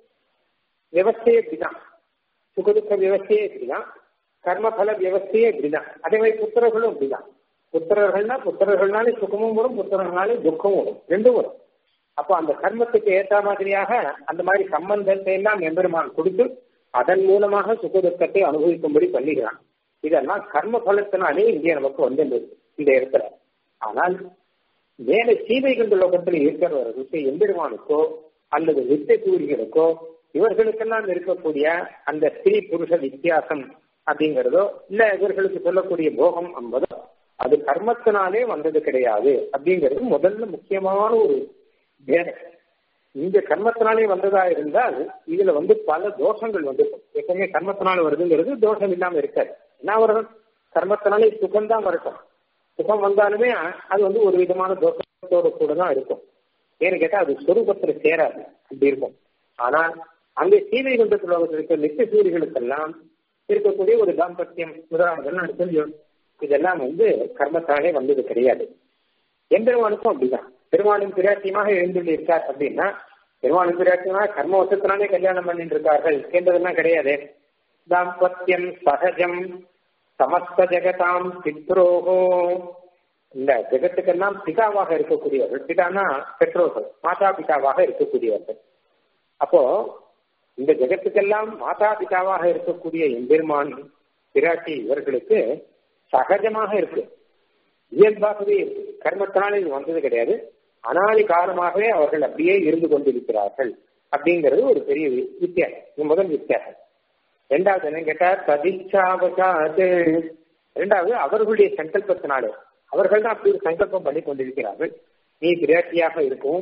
விவஸ்தையே இப்படிதான் சுகதுக்க விவஸ்தையே இப்படிதான் கர்மபல வியவஸ்தையே இப்படிதான் அதே மாதிரி புத்திரர்களும் இப்படிதான் புத்திரர்கள்னா புத்திரர்கள்னாலே சுகமும் வரும் புத்திரர்கள்னாலே துக்கமும் வரும் ரெண்டும் வரும் அப்போ அந்த கர்மத்துக்கு ஏற்ற மாதிரியாக அந்த மாதிரி சம்பந்தத்தை எல்லாம் எம்பெருமான் கொடுத்து அதன் மூலமாக சுகதுக்கத்தை அனுபவிக்கும்படி பண்ணுகிறான் இதெல்லாம் கர்ம பலத்தினாலே இங்கே நமக்கு வந்தது இந்த இடத்துல ஆனால் மேல சீதைகண்ட லோகத்தில் இருக்கிறவர்களுக்கு எம்பெருமானுக்கோ அல்லது வித்தை கூறிகளுக்கோ இவர்களுக்கெல்லாம் இருக்கக்கூடிய அந்த ஸ்திரீ புருஷ வித்தியாசம் அப்படிங்கிறதோ இல்ல இவர்களுக்கு சொல்லக்கூடிய போகம் என்பதோ அது கர்மத்தினாலே வந்தது கிடையாது அப்படிங்கிறது முதல்ல முக்கியமான ஒரு பேதம் இந்த கர்மத்தினாலே வந்ததா இருந்தால் இதுல வந்து பல தோஷங்கள் வந்து எப்பவுமே கர்மத்தினால வருதுங்கிறது தோஷம் இல்லாம இருக்காது என்ன வரும் கர்மத்தினாலே சுகம்தான் வரட்டும் சுகம் வந்தாலுமே அது வந்து ஒரு விதமான தோஷத்தோட கூட தான் இருக்கும் ஏன்னு கேட்டா அது சொரூபத்துல சேராது அப்படி இருக்கும் ஆனால் அங்கே சீதை குண்டத்தில் இருக்க நித்திய சூரியர்களுக்கெல்லாம் இருக்கக்கூடிய ஒரு தாம்பத்தியம் முதலாவதெல்லாம் தெரியும் இதெல்லாம் வந்து கர்மத்தாலே வந்தது கிடையாது எம்பெருமானுக்கும் அப்படிதான் பெருமாளும் பிராட்டியமாக எழுந்துள்ளி இருக்கார் அப்படின்னா பெருமாளும் பிராட்டியமாக கர்ம வசத்தினாலே கல்யாணம் பண்ணிட்டு இருக்கார்கள் என்றதெல்லாம் கிடையாது தாம்பத்தியம் சகஜம் சமஸ்த ஜெகதாம் பித்ரோகோ இந்த ஜெகத்துக்கெல்லாம் பிதாவாக இருக்கக்கூடியவர்கள் பிதானா பெற்றோர்கள் மாதா பிதாவாக இருக்கக்கூடியவர்கள் அப்போ இந்த ஜெகத்துக்கெல்லாம் மாதா பிதாவாக இருக்கக்கூடிய எம்பெருமான் பிராட்டி இவர்களுக்கு சகஜமாக இருக்கு இயல்பாகவே இருக்கு கர்மத்தினால இது வந்தது கிடையாது அனாதி காலமாகவே அவர்கள் அப்படியே இருந்து கொண்டிருக்கிறார்கள் அப்படிங்கிறது ஒரு பெரிய வித்தியாசம் முதல் வித்தியாசம் ரெண்டாவது என்ன கேட்டா ததிச்சாவசாது ரெண்டாவது அவர்களுடைய சங்கல்பத்தினாலே அவர்கள் தான் அப்படி ஒரு சங்கல்பம் பண்ணி கொண்டிருக்கிறார்கள் நீ பிராட்டியாக இருக்கவும்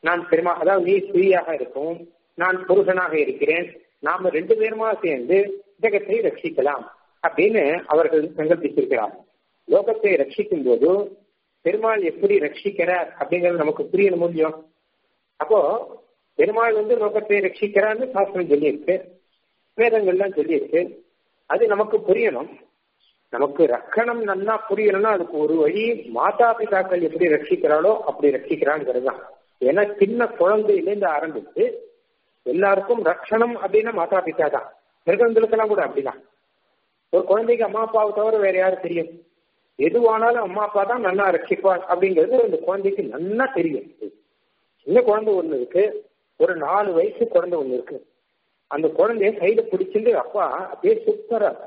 நான் பெருமா அதாவது நீ ஸ்திரீயாக இருக்கவும் நான் புருஷனாக இருக்கிறேன் நாம ரெண்டு பேருமா சேர்ந்து ஜெகத்தை ரட்சிக்கலாம் அப்படின்னு அவர்கள் சங்கல்பித்திருக்கிறார் லோகத்தை ரட்சிக்கும் போது பெருமாள் எப்படி ரட்சிக்கிறார் அப்படிங்கிறது நமக்கு புரியணும் முடியும் அப்போ பெருமாள் வந்து லோகத்தை ரட்சிக்கிறான்னு சாஸ்திரம் சொல்லியிருக்கு வேதங்கள்லாம் சொல்லியிருக்கு அது நமக்கு புரியணும் நமக்கு ரக்கணம் நன்னா புரியணும்னா அதுக்கு ஒரு வழி மாதா பிதாக்கள் எப்படி ரட்சிக்கிறாளோ அப்படி ரட்சிக்கிறாங்கிறது தான் ஏன்னா சின்ன குழந்தையிலேருந்து ஆரம்பிச்சு எல்லாருக்கும் ரட்சணம் அப்படின்னா மாதா பிதா தான் மிருகங்களுக்கெல்லாம் கூட அப்படிதான் ஒரு குழந்தைக்கு அம்மா அப்பாவை தவிர வேற யாரும் தெரியும் எதுவானாலும் அம்மா அப்பா தான் நல்லா ரட்சிப்பார் அப்படிங்கிறது அந்த குழந்தைக்கு நல்லா தெரியும் சின்ன குழந்தை ஒண்ணு இருக்கு ஒரு நாலு வயசு குழந்தை ஒண்ணு இருக்கு அந்த குழந்தைய கையில பிடிச்சிட்டு அப்பா அப்படியே சுத்தறார்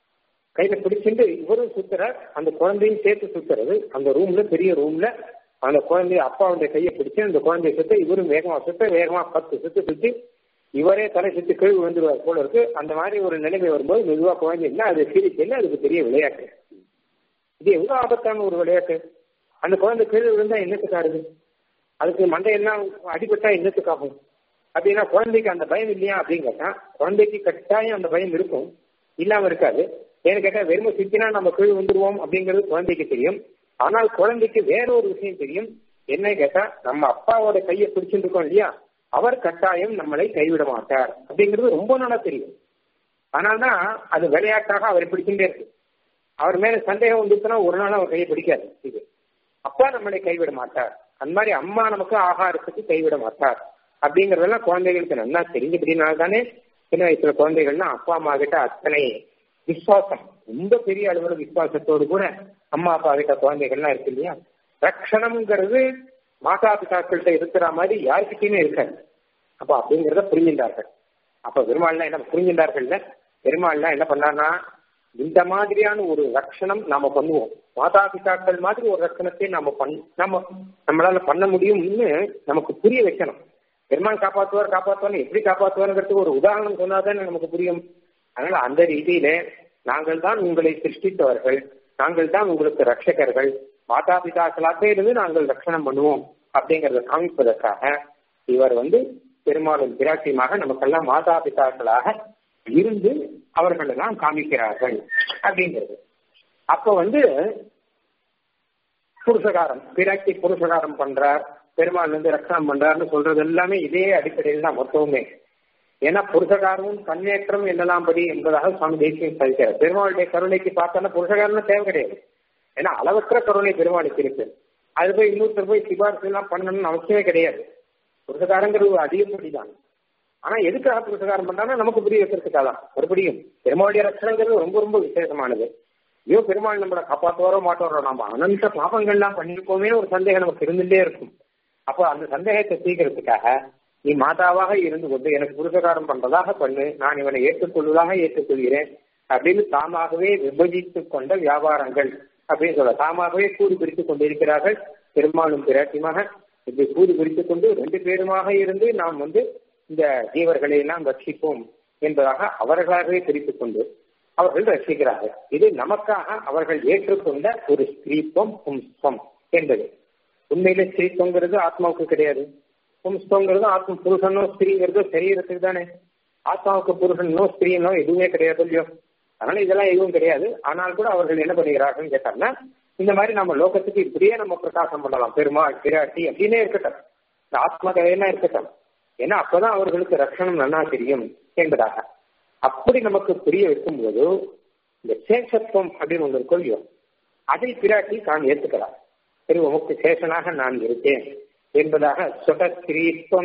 கையில பிடிச்சிட்டு இவரும் சுத்துறார் அந்த குழந்தையும் சேர்த்து சுத்துறது அந்த ரூம்ல பெரிய ரூம்ல அந்த குழந்தைய அப்பாவுடைய கையை பிடிச்சு அந்த குழந்தைய சுத்த இவரும் வேகமா சுத்த வேகமா பத்து சுத்து சுத்தி இவரே தலை சுத்தி கீழ் விழுந்துருவார் போல இருக்கு அந்த மாதிரி ஒரு நிலைமை வரும்போது மெதுவா குழந்தை இல்லை அது சிரிச்சு இல்லை அதுக்கு பெரிய விளையாட்டு இது எவ்வளவு ஆபத்தான ஒரு விளையாட்டு அந்த குழந்தை கீழே விழுந்தா என்னத்துக்காருது அதுக்கு மண்டையெல்லாம் அடிபட்டா என்னத்துக்காகும் அப்படின்னா குழந்தைக்கு அந்த பயம் இல்லையா அப்படின்னு கேட்டா குழந்தைக்கு கட்டாயம் அந்த பயம் இருக்கும் இல்லாம இருக்காது ஏன்னு கேட்டா வெறுமை சுத்தினா நம்ம கீழ் வந்துருவோம் அப்படிங்கிறது குழந்தைக்கு தெரியும் ஆனால் குழந்தைக்கு வேற ஒரு விஷயம் தெரியும் என்ன கேட்டா நம்ம அப்பாவோட கையை பிடிச்சிட்டு இருக்கோம் இல்லையா அவர் கட்டாயம் நம்மளை கைவிட மாட்டார் அப்படிங்கிறது ரொம்ப நாளா தெரியும் ஆனால்தான் அது விளையாட்டாக அவர் பிடிச்சுட்டே இருக்கு அவர் மேல சந்தேகம் வந்துச்சுன்னா ஒரு நாள் அவர் கையை பிடிக்காது இது அப்பா நம்மளை கைவிட மாட்டார் அந்த மாதிரி அம்மா நமக்கு ஆகாரத்துக்கு கைவிட மாட்டார் அப்படிங்கறதெல்லாம் குழந்தைகளுக்கு நல்லா தெரிஞ்சபடினால தானே சின்ன வயசுல குழந்தைகள்லாம் அப்பா அம்மா கிட்ட அத்தனை விசுவாசம் ரொம்ப பெரிய அளவுல விசுவாசத்தோடு கூட அம்மா அப்பா கிட்ட குழந்தைகள்லாம் இருக்கு இல்லையா ரட்சணம்ங்கிறது மாதா பிதாக்கள்கிட்ட இருக்கிற மாதிரி யாருக்கிட்டையுமே இருக்காது அப்ப அப்படிங்கிறத புரிஞ்சின்றார்கள் அப்ப பெருமாள்லாம் என்ன புரிஞ்சின்றார்கள்ல பெருமாள்லாம் என்ன பண்ணார்னா இந்த மாதிரியான ஒரு ரட்சணம் நாம பண்ணுவோம் மாதா பிதாக்கள் மாதிரி ஒரு ரட்சணத்தை நாம பண்ண நம்ம நம்மளால பண்ண முடியும்னு நமக்கு புரிய வைக்கணும் பெருமாள் காப்பாற்றுவார் காப்பாற்றுவார் எப்படி காப்பாற்றுவாருங்கிறதுக்கு ஒரு உதாரணம் சொன்னாதானே நமக்கு புரியும் அதனால அந்த ரீதியில நாங்கள் தான் உங்களை சிருஷ்டித்தவர்கள் நாங்கள் தான் உங்களுக்கு ரட்சகர்கள் மாதா பிதாக்களாக இருந்து நாங்கள் ரட்சணம் பண்ணுவோம் அப்படிங்கறத காமிப்பதற்காக இவர் வந்து பெருமாளும் பிராட்டியமாக நமக்கெல்லாம் மாதா பிதாக்களாக இருந்து அவர்கள் எல்லாம் காமிக்கிறார்கள் அப்படிங்கிறது அப்ப வந்து புருஷகாரம் பிராட்டி புருஷகாரம் பண்றார் பெருமாள் வந்து ரட்சணம் பண்றாருன்னு சொல்றது எல்லாமே இதே அடிப்படையில் தான் மொத்தமுமே ஏன்னா புருஷகாரமும் கண்ணேற்றம் என்னெல்லாம் படி என்பதாக சுவாமி தேசியம் சாதிக்கிறார் பெருமாளுடைய கருணைக்கு பார்த்தோன்னா புருஷகாரம் தேவை கிடையாது ஏன்னா அளவற்ற கருணை பெருமாளுக்கு இருக்கு அது போய் இன்னொருத்தர் போய் சிபாரிசு எல்லாம் பண்ணணும்னு அவசியமே கிடையாது புருஷகாரங்கிறது ஒரு அதிகப்படிதான் ஆனா எதுக்காக புருஷகாரம் பண்றாங்கன்னா நமக்கு புரிய வைக்கிறதுக்காக தான் மறுபடியும் பெருமாளுடைய ரட்சணங்கிறது ரொம்ப ரொம்ப விசேஷமானது ஐயோ பெருமாள் நம்மளை காப்பாற்றுவாரோ மாட்டோரோ நாம அனந்த பாபங்கள்லாம் பண்ணிருக்கோமே ஒரு சந்தேகம் நமக்கு இருந்துட்டே இருக்கும் அப்போ அந்த சந்தேகத்தை தீர்க்கிறதுக்காக நீ மாதாவாக இருந்து கொண்டு எனக்கு புருஷகாரம் பண்றதாக பண்ணு நான் இவனை ஏற்றுக்கொள்வதாக ஏற்றுக்கொள்கிறேன் அப்படின்னு தாமாகவே விபஜித்துக் கொண்ட வியாபாரங்கள் அப்படின்னு சொல்ல தாமாகவே கூறு பிரித்துக் கொண்டிருக்கிறார்கள் பெருமாளும் பிராட்டியமாக இப்படி கூறு பிரித்துக் கொண்டு ரெண்டு பேருமாக இருந்து நாம் வந்து இந்த ஜீவர்களை எல்லாம் ரட்சிப்போம் என்பதாக அவர்களாகவே பிரித்துக் கொண்டு அவர்கள் ரசிக்கிறார்கள் இது நமக்காக அவர்கள் ஏற்றுக்கொண்ட ஒரு ஸ்திரீத்துவம் பும்ஸ்வம் என்பது உண்மையில ஸ்திரீத்துவங்கிறது ஆத்மாவுக்கு கிடையாது பும்ஸ்வங்கிறது ஆத்ம புருஷனோ ஸ்திரீங்கிறதோ சரீரத்துக்கு தானே ஆத்மாவுக்கு புருஷனோ ஸ்திரீனோ எதுவுமே கிடையாது இல்லையோ அதனால இதெல்லாம் எதுவும் கிடையாது ஆனால் கூட அவர்கள் என்ன பண்ணுகிறார்கள் கேட்டாங்கன்னா இந்த மாதிரி நம்ம லோகத்துக்கு இப்படியே நம்ம பிரகாசம் பண்ணலாம் பெருமாள் பிராட்டி அப்படின்னே இருக்கட்டும் இந்த ஆத்ம கதையெல்லாம் இருக்கட்டும் ஏன்னா அப்பதான் அவர்களுக்கு ரட்சணம் நன்னா தெரியும் என்பதாக அப்படி நமக்கு புரிய வைக்கும்போது இந்த சேஷத்துவம் அப்படின்னு ஒன்று கொள்ளியோ அதை பிராட்டி தான் ஏற்றுக்கிறார் சரி உமக்கு சேஷனாக நான் இருக்கேன் என்பதாக சுகஸ்ரீஸ்வம்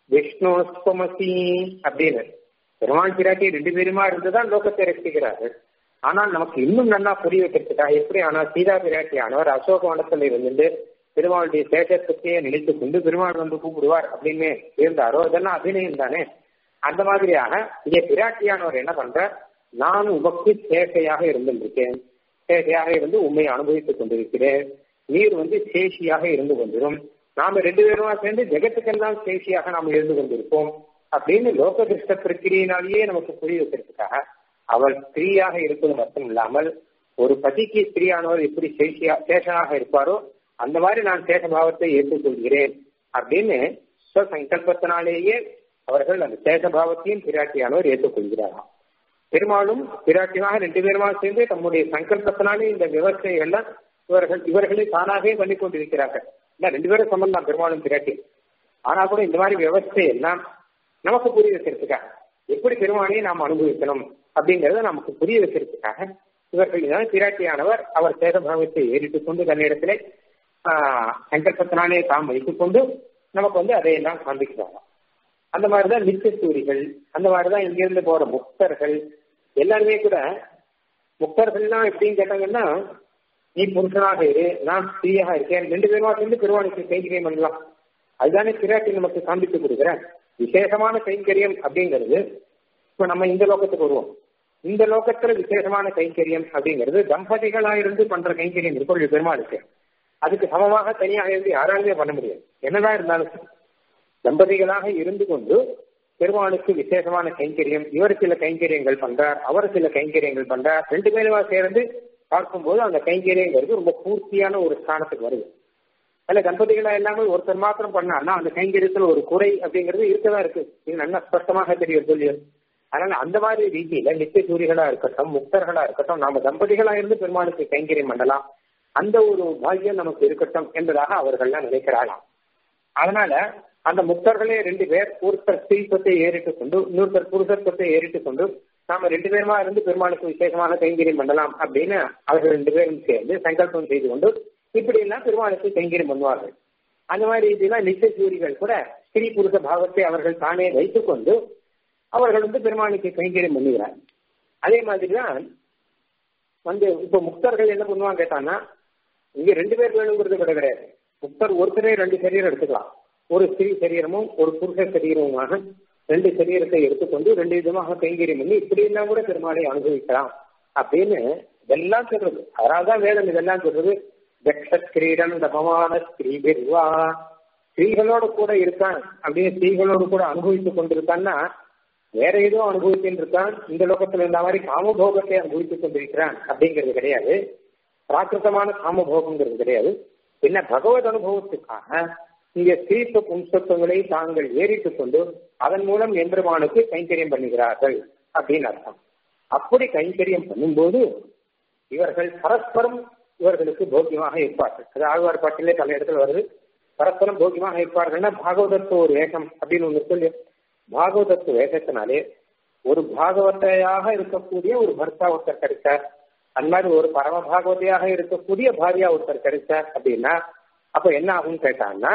விஷ்ணுஸ்வமசி அப்படின்னு பெருமாள் பிராட்டி ரெண்டு பேருமா இருந்துதான் லோகத்தை ரசிக்கிறார்கள் ஆனால் நமக்கு இன்னும் நல்லா புரிய வைக்கிறதுக்காக எப்படி ஆனால் சீதா பிராட்டி ஆனவர் அசோக வனத்தில் இருந்துட்டு பெருமாளுடைய சேஷத்துக்கையே நினைத்து கொண்டு பெருமாள் வந்து கூப்பிடுவார் அப்படின்னு இருந்தாரோ இதெல்லாம் அபிநயம் தானே அந்த மாதிரியாக இங்கே பிராட்டியானவர் என்ன பண்ற நான் உமக்கு சேஷையாக இருந்திருக்கேன் சேஷையாக இருந்து உண்மை அனுபவித்துக் கொண்டிருக்கிறேன் நீர் வந்து சேஷியாக இருந்து கொண்டிரும் நாம ரெண்டு பேருமா சேர்ந்து ஜெகத்துக்கெல்லாம் சேஷியாக நாம் இருந்து கொண்டிருப்போம் அப்படின்னு லோக திருஷ்ட பிரக்கிரியினாலேயே நமக்கு புரிய வைக்கிறதுக்காக அவள் ஸ்திரீயாக இருப்பது மட்டும் இல்லாமல் ஒரு பதிக்கு ஸ்திரீயானவர் எப்படி சேஷியா சேஷனாக இருப்பாரோ அந்த மாதிரி நான் சேஷபாவத்தை ஏற்றுக்கொள்கிறேன் அப்படின்னு சங்கல்பத்தினாலேயே அவர்கள் அந்த சேஷபாவத்தையும் பிராட்டியானவர் ஏற்றுக்கொள்கிறாராம் பெருமாளும் பிராட்டியாக ரெண்டு பேருமா சேர்ந்து தம்முடைய சங்கல்பத்தினாலே இந்த விவசாயெல்லாம் இவர்கள் இவர்களை தானாகவே பண்ணி கொண்டிருக்கிறார்கள் இல்ல ரெண்டு பேரும் சம்பந்தம் தான் பெருமாளும் பிராட்டி ஆனா கூட இந்த மாதிரி விவசாய எல்லாம் நமக்கு புரிய வைக்கிறதுக்காக எப்படி பெருமானையை நாம் அனுபவிக்கணும் அப்படிங்கறத நமக்கு புரிய வைக்கிறதுக்காக இவர்கள் இதான் பிராட்டியானவர் அவர் சேதபாவத்தை ஏறிட்டுக் கொண்டு தன்னிடத்திலே சங்கல்பத்தினாலே தாம் வைத்துக் கொண்டு நமக்கு வந்து அதையெல்லாம் காண்பிக்கிறாங்க அந்த மாதிரிதான் நித்தியசூரிகள் அந்த மாதிரிதான் இங்கிருந்து போற முக்தர்கள் எல்லாருமே கூட முக்தர்கள்லாம் எப்படின்னு கேட்டாங்கன்னா நீ புருஷனாக இரு நான் ஸ்திரீயாக இருக்கேன் ரெண்டு பேருமா சேர்ந்து பெருவானுக்கு கைங்கரியம் பண்ணலாம் அதுதானே பிராட்டி நமக்கு காண்பித்து கொடுக்குறேன் விசேஷமான கைங்கரியம் அப்படிங்கிறது இப்ப நம்ம இந்த லோகத்துக்கு வருவோம் இந்த லோகத்துல விசேஷமான கைங்கரியம் அப்படிங்கிறது தம்பதிகளா இருந்து பண்ற கைங்கரியம் இருக்கும் பெருமாளுக்கு அதுக்கு சமமாக தனியாக இருந்து யாராலுமே பண்ண முடியாது என்னதான் இருந்தாலும் தம்பதிகளாக இருந்து கொண்டு பெருமாளுக்கு விசேஷமான கைங்கரியம் இவர் சில கைங்கரியங்கள் பண்றார் அவர் சில கைங்கரியங்கள் பண்றார் ரெண்டு பேருமா சேர்ந்து பார்க்கும்போது அந்த கைங்கரியங்கிறது ரொம்ப பூர்த்தியான ஒரு ஸ்தானத்துக்கு வருது அல்ல தம்பதிகளா எல்லாமே ஒருத்தர் மாத்திரம் பண்ணார்னா அந்த கைங்கரியத்துல ஒரு குறை அப்படிங்கிறது இருக்கதான் இருக்கு இது நல்லா ஸ்பஷ்டமாக தெரியும் சொல்லி அதனால அந்த மாதிரி ரீதியில நித்திய சூரிகளா இருக்கட்டும் முக்தர்களா இருக்கட்டும் நாம தம்பதிகளா இருந்து பெருமாளுக்கு கைங்கரியம் பண்ணலாம் அந்த ஒரு பாக்கியம் நமக்கு இருக்கட்டும் என்பதாக அவர்கள்லாம் நினைக்கிறாளாம் அதனால அந்த முக்தர்களே ரெண்டு பேர் ஒருத்தர் ஸ்ரீத்துவத்தை ஏறிட்டு கொண்டு இன்னொருத்தர் புருஷத்துவத்தை ஏறிட்டு கொண்டு நாம ரெண்டு பேருமா இருந்து பெருமாளுக்கு விசேஷமான கைங்கரியம் பண்ணலாம் அப்படின்னு அவர்கள் ரெண்டு பேரும் சேர்ந்து சங்கல்பம் செய்து கொண்டு இப்படி எல்லாம் பெருமாளுக்கு கைங்கரியம் பண்ணுவார்கள் அந்த மாதிரி இதெல்லாம் நித்திய சூரிகள் கூட ஸ்ரீ புருஷ பாவத்தை அவர்கள் தானே வைத்துக் கொண்டு அவர்கள் வந்து பெருமாளுக்கு கைங்கரியம் பண்ணுகிறார் அதே மாதிரிதான் வந்து இப்ப முக்தர்கள் என்ன பண்ணுவாங்க கேட்டான்னா இங்க ரெண்டு பேர் வேணுங்கிறது கூட கிடையாது முக்தர் ஒருத்தரே ரெண்டு சரீரம் எடுத்துக்கலாம் ஒரு ஸ்திரீ சரீரமும் ஒரு புருஷ சரீரமுமாக ரெண்டு சரீரத்தை எடுத்துக்கொண்டு ரெண்டு விதமாக கைங்கரியம் பண்ணி இப்படி எல்லாம் கூட பெருமாளை அனுபவிக்கலாம் அப்படின்னு இதெல்லாம் சொல்றது அதனால்தான் வேதம் இதெல்லாம் சொல்றது கிரீடன் தபமான ஸ்ரீபிர்வா ஸ்திரீகளோட கூட இருக்கான் அப்படின்னு ஸ்திரீகளோடு கூட அனுபவித்துக் கொண்டிருக்கான்னா வேற ஏதோ அனுபவிச்சுட்டு இருக்கான் இந்த லோகத்துல இந்த மாதிரி காமபோகத்தை அனுபவித்துக் கொண்டிருக்கிறான் அப்படிங்கிறது கிடையாது பிராகிருத்தமான காமபோகங்கிறது கிடையாது என்ன பகவத் அனுபவத்துக்காக இங்க ஸ்ரீத்துவ பும்சத்துவங்களை தாங்கள் ஏறிட்டுக் கொண்டு அதன் மூலம் எம்பெருமானுக்கு கைங்கரியம் பண்ணுகிறார்கள் அப்படின்னு அர்த்தம் அப்படி கைங்கரியம் பண்ணும்போது இவர்கள் பரஸ்பரம் இவர்களுக்கு போக்கியமாக இருப்பார்கள் அது ஆழ்வார் பாட்டிலே பல இடத்துல வருது பரஸ்பரம் போக்கியமாக இருப்பார்கள்னா பாகவதத்துவ ஒரு வேஷம் அப்படின்னு ஒண்ணு சொல்லி பாகவதத்துவ வேஷத்தினாலே ஒரு பாகவத்தையாக இருக்கக்கூடிய ஒரு பர்த்தா ஒருத்தர் கிடைச்சார் அந்த மாதிரி ஒரு பரம பாகவதையாக இருக்கக்கூடிய பாரியா ஒருத்தர் கிடைச்சார் அப்படின்னா அப்ப என்ன ஆகும் கேட்டான்னா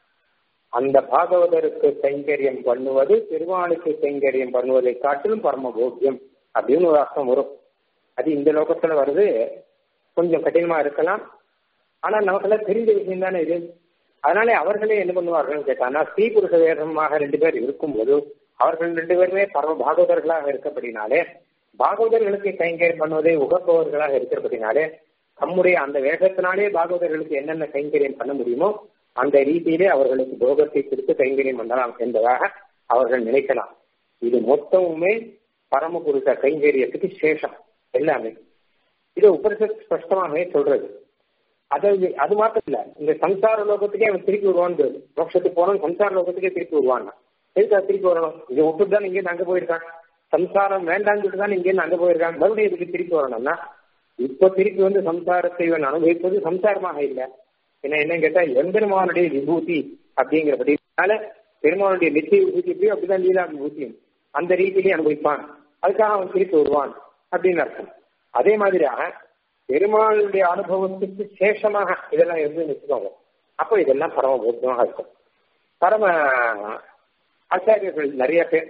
அந்த பாகவதருக்கு கைங்கரியம் பண்ணுவது பெருமாளுக்கு கைங்கரியம் பண்ணுவதை காட்டிலும் பரம போக்கியம் அப்படின்னு ஒரு அர்த்தம் வரும் அது இந்த லோகத்துல வருது கொஞ்சம் கடினமா இருக்கலாம் ஆனா நமக்கெல்லாம் தெரிஞ்ச விஷயம் தானே இது அதனாலே அவர்களே என்ன பண்ணுவார்கள் கேட்டாங்கன்னா ஸ்ரீ புருஷ வேதமாக ரெண்டு பேர் இருக்கும்போது அவர்கள் ரெண்டு பேருமே பரம பாகவதர்களாக இருக்கப்படினாலே பாகவதர்களுக்கு கைங்கரியம் பண்ணுவதை உகப்பவர்களாக இருக்கிறபடினாலே நம்முடைய அந்த வேகத்தினாலே பாகவதர்களுக்கு என்னென்ன கைங்கரியம் பண்ண முடியுமோ அந்த ரீதியிலே அவர்களுக்கு போகத்தை கொடுத்து கைங்கரியம் பண்ணலாம் என்பதாக அவர்கள் நினைக்கலாம் இது மொத்தமுமே பரமபுருஷ கைங்கரியத்துக்கு சேஷம் எல்லாமே இது உபரிஷத் ஸ்பஷ்டமாகவே சொல்றது அதாவது அது மாத்திரம் இல்ல இந்த சம்சார லோகத்துக்கே அவன் திருப்பி வருவான்னு மோட்சத்துக்கு போனோம் சம்சார லோகத்துக்கே திருப்பி வருவான் எதுக்கு திருப்பி வரணும் இங்க விட்டுட்டு தான் இங்கே அங்க போயிருக்கான் சம்சாரம் வேண்டாம்னு சொல்லிட்டு தான் இங்கே அங்க போயிருக்கான் மறுபடியும் இதுக்கு திருப்பி வரணும்னா இப்ப திருப்பி வந்து சம்சாரத்தை இவன் அனுபவிப்பது சம்சாரமாக இல்லை என்ன என்னன்னு கேட்டா எம்பெருமானுடைய விபூதி அப்படிங்கிறபடினால பெருமானுடைய நித்திய விபூதி எப்படியோ அப்படிதான் லீலா விபூதியும் அந்த ரீதியிலே அனுபவிப்பான் அதுக்காக அவன் திருப்பி வருவான் அப்படின்னு அர்த்தம் அதே மாதிரியாக பெருமாளுடைய அனுபவத்துக்கு சேஷமாக இதெல்லாம் இருந்து வச்சுக்கோங்க அப்போ இதெல்லாம் பரம போக்கியமாக இருக்கும் பரம ஆச்சாரியர்கள் நிறைய பேர்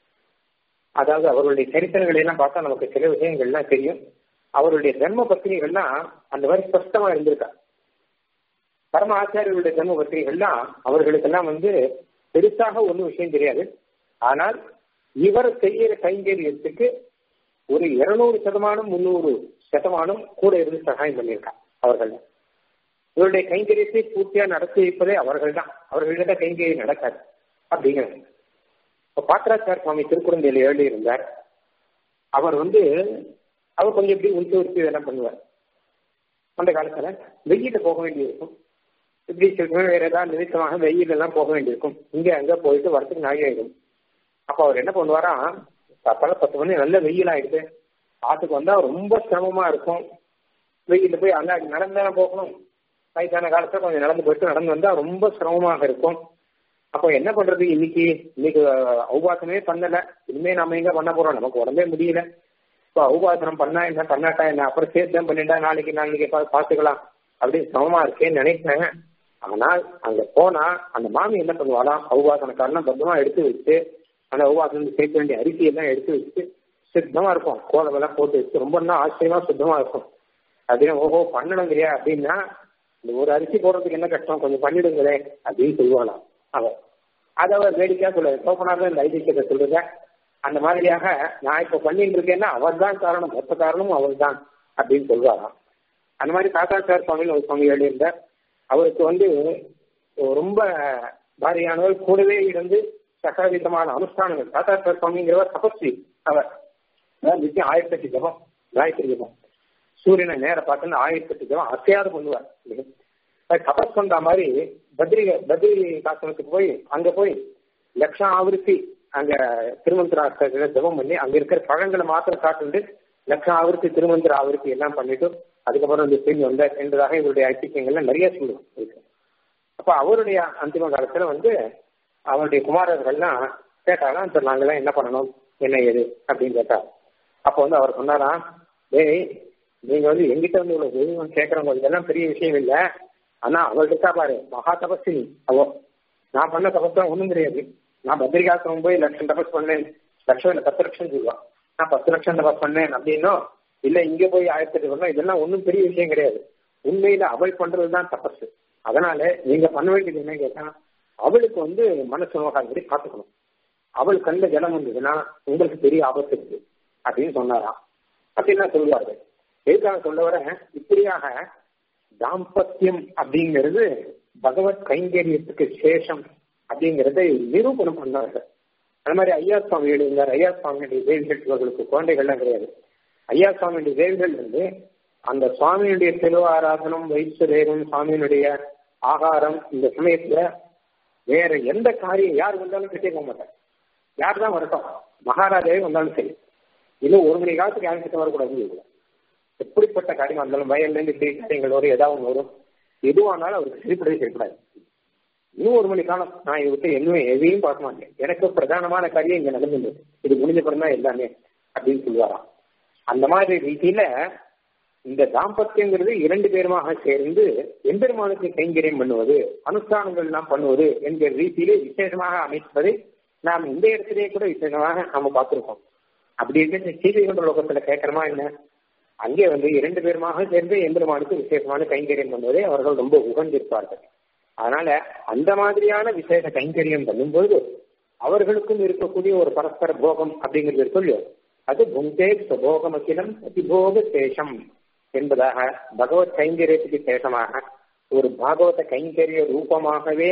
அதாவது அவர்களுடைய சரித்திரங்களை எல்லாம் பார்த்தா நமக்கு சில விஷயங்கள்லாம் தெரியும் அவருடைய தர்ம பத்திரிகள்லாம் அந்த மாதிரி ஸ்பஷ்டமா இருந்திருக்கா பரம ஆச்சாரியர்களுடைய தர்ம பத்திரிகள்லாம் அவர்களுக்கெல்லாம் வந்து பெருசாக ஒன்றும் விஷயம் தெரியாது ஆனால் இவர் செய்யற கைங்கரியத்துக்கு ஒரு இருநூறு சதமானம் முன்னூறு சதமானம் கூட இருந்து சகாயம் பண்ணியிருக்கான் அவர்கள் இவருடைய கைங்கரியத்தை பூர்த்தியா நடத்தி வைப்பதே அவர்கள் தான் அவர்களிட கைங்கரியம் நடக்காது அப்படிங்கிறது இப்ப பாத்திராச்சார சுவாமி திருக்குறந்தையில எழுதி இருந்தார் அவர் வந்து அவர் கொஞ்சம் எப்படி உளுத்து உறுத்தி இதெல்லாம் பண்ணுவார் அந்த காலத்துல வெயில போக வேண்டியிருக்கும் இப்படி சில வேற ஏதாவது நிமித்தமாக வெயில் எல்லாம் போக வேண்டியிருக்கும் இங்க அங்க போயிட்டு வரத்துக்கு நாய் ஆயிடும் அப்ப அவர் என்ன பண்ணுவாரா பல பத்து மணி நல்ல வெயில் ஆயிடுது ஆத்துக்கு வந்தா ரொம்ப சிரமமா இருக்கும் வெயில போய் அங்க நடந்தானே போகணும் வயசான காலத்துல கொஞ்சம் நடந்து போயிட்டு நடந்து வந்தா ரொம்ப சிரமமாக இருக்கும் அப்போ என்ன பண்றது இன்னைக்கு இன்னைக்கு அவுபாசனமே பண்ணல இனிமே நாம எங்க பண்ண போறோம் நமக்கு உடம்பே முடியல இப்போ அவுபாசனம் பண்ணா என்ன பண்ணாட்டா என்ன அப்புறம் சேர்த்து தான் பண்ணிட்டா நாளைக்கு நாளைக்கு பார்த்துக்கலாம் அப்படின்னு சமமா இருக்கேன்னு நினைக்கிறேன் ஆனால் அங்க போனா அந்த மாமி என்ன பண்ணுவாளாம் அவுபாசனக்காரெல்லாம் பத்திரமா எடுத்து வச்சு அந்த அவுபாசனம் சேர்க்க வேண்டிய அரிசி எல்லாம் எடுத்து வச்சு சுத்தமா இருக்கும் கோலம் எல்லாம் போட்டு வச்சு ரொம்ப நாள் ஆச்சரியமா சுத்தமா இருக்கும் அப்படின்னு ஓஹோ பண்ணணுங்கிறியா அப்படின்னா இந்த ஒரு அரிசி போடுறதுக்கு என்ன கஷ்டம் கொஞ்சம் பண்ணிடுங்களே அப்படின்னு சொல்லுவாளாம் அவர் அதை அவர் வேடிக்கையா சொல்லுவார் சோப்பனார் இந்த ஐதிக்கியத்தை சொல்லுங்க அந்த மாதிரியாக நான் இப்ப பண்ணிட்டு இருக்கேன்னா அவர் தான் காரணம் மொத்த காரணமும் அவர் தான் அப்படின்னு சொல்லுவாராம் அந்த மாதிரி தாத்தாச்சார் சுவாமின்னு ஒரு சுவாமி எழுதியிருந்தார் அவருக்கு வந்து ரொம்ப பாரியானவர் கூடவே இருந்து சகவிதமான அனுஷ்டானங்கள் தாத்தாச்சார் சுவாமிங்கிறவர் தபஸ்வி அவர் நிச்சயம் ஆயிரத்தி எட்டு ஜபம் காயத்ரி ஜபம் சூரியனை நேர பார்த்து ஆயிரத்தி எட்டு ஜபம் அசையாது பண்ணுவார் தபஸ் பண்ற மாதிரி பத்ரி பத்ரி காசனத்துக்கு போய் அங்க போய் லட்சம் ஆவருத்தி அங்க திருமந்திர ஜபம் பண்ணி அங்க இருக்கிற பழங்களை மாத்திரம் காட்டுண்டு லட்சம் ஆவருத்தி திருமந்திர ஆவருத்தி எல்லாம் பண்ணிட்டு அதுக்கப்புறம் இந்த திரும்பி வந்த என்றதாக இவருடைய ஐக்கியங்கள்லாம் நிறைய சொல்லுவோம் இருக்கு அப்ப அவருடைய அந்திம காலத்துல வந்து அவருடைய குமாரர்கள்லாம் கேட்டாலாம் சரி நாங்கெல்லாம் என்ன பண்ணணும் என்ன ஏது அப்படின்னு கேட்டா அப்ப வந்து அவர் சொன்னாராம் டேய் நீங்க வந்து எங்கிட்ட வந்து இவ்வளவு கேட்கறவங்க இதெல்லாம் பெரிய விஷயம் இல்லை ஆனா அவள் இருக்கா பாரு மகா தபஸ்வினி அவோ நான் பண்ண தபஸ் ஒண்ணும் தெரியாது நான் பத்ரிகாசிரமம் போய் லட்சம் தபஸ் பண்ணேன் லட்சம் இல்ல பத்து லட்சம் சொல்லுவான் நான் பத்து லட்சம் தபஸ் பண்ணேன் அப்படின்னும் இல்ல இங்க போய் ஆயிரத்தி எட்டு பண்ணோம் இதெல்லாம் ஒன்றும் பெரிய விஷயம் கிடையாது உண்மையில அவள் பண்றதுதான் தபஸ் அதனால நீங்க பண்ண வேண்டியது என்ன கேட்டா அவளுக்கு வந்து மனசு நோக்காதபடி காத்துக்கணும் அவள் கண்ட ஜலம் வந்ததுன்னா உங்களுக்கு பெரிய ஆபத்து இருக்கு அப்படின்னு சொன்னாராம் அப்படின்னா சொல்லுவார்கள் எதுக்காக சொல்ல வர இப்படியாக தாம்பத்தியம் அப்படிங்கிறது பகவத் கைங்கரியத்துக்கு சேஷம் அப்படிங்கறதை நிரூபணம் பண்ணார்கள் அந்த மாதிரி ஐயா சுவாமி எழுதினார் ஐயா சுவாமியுடைய தேவிகள் இவர்களுக்கு குழந்தைகள்லாம் கிடையாது ஐயா சுவாமியுடைய தேவிகள் வந்து அந்த சுவாமியுடைய திருவாராதனம் வைஸ்வரேகம் சுவாமியினுடைய ஆகாரம் இந்த சமயத்துல வேற எந்த காரியம் யார் வந்தாலும் கிட்டே மாட்டார் யார் தான் வரட்டும் மகாராஜாவே வந்தாலும் சரி இன்னும் ஒரு மணி காலத்துக்கு யாரும் கிட்ட வரக்கூடாதுன்னு எப்படிப்பட்ட காரியமா இருந்தாலும் வயல்ல இருந்து இப்படி காரியங்கள் வரும் ஏதாவது வரும் எதுவானாலும் அவருக்கு சரிப்படவே சரிப்படாது இன்னும் ஒரு மணி காலம் நான் இதை விட்டு என்னும் எதையும் பார்க்க மாட்டேன் எனக்கு பிரதானமான காரியம் இங்க நடந்துருந்தது இது முடிஞ்ச தான் எல்லாமே அப்படின்னு சொல்லுவாராம் அந்த மாதிரி ரீதியில இந்த தாம்பத்தியங்கிறது இரண்டு பேருமாக சேர்ந்து எம்பெருமானுக்கு கைங்கரியம் பண்ணுவது அனுஷ்டானங்கள் எல்லாம் பண்ணுவது என்கிற ரீதியிலே விசேஷமாக அமைப்பதை நாம் இந்த இடத்திலேயே கூட விசேஷமாக நாம பார்த்திருக்கோம் அப்படி இருக்க சீதை கொண்ட லோகத்துல கேட்கறமா என்ன அங்கே வந்து இரண்டு பேருமாக சேர்ந்து எம்பெருமானுக்கு விசேஷமான கைங்கரியம் பண்ணுவதை அவர்கள் ரொம்ப உகந்திருப்பார்கள் அதனால அந்த மாதிரியான விசேஷ கைங்கரியம் பண்ணும்போது அவர்களுக்கும் இருக்கக்கூடிய ஒரு பரஸ்பர போகம் அப்படிங்கிறது சொல்லு அது புங்கே சுபோகம் அகிலம் அதிபோக சேஷம் என்பதாக பகவத் கைங்கரியத்துக்கு சேஷமாக ஒரு பாகவத கைங்கரிய ரூபமாகவே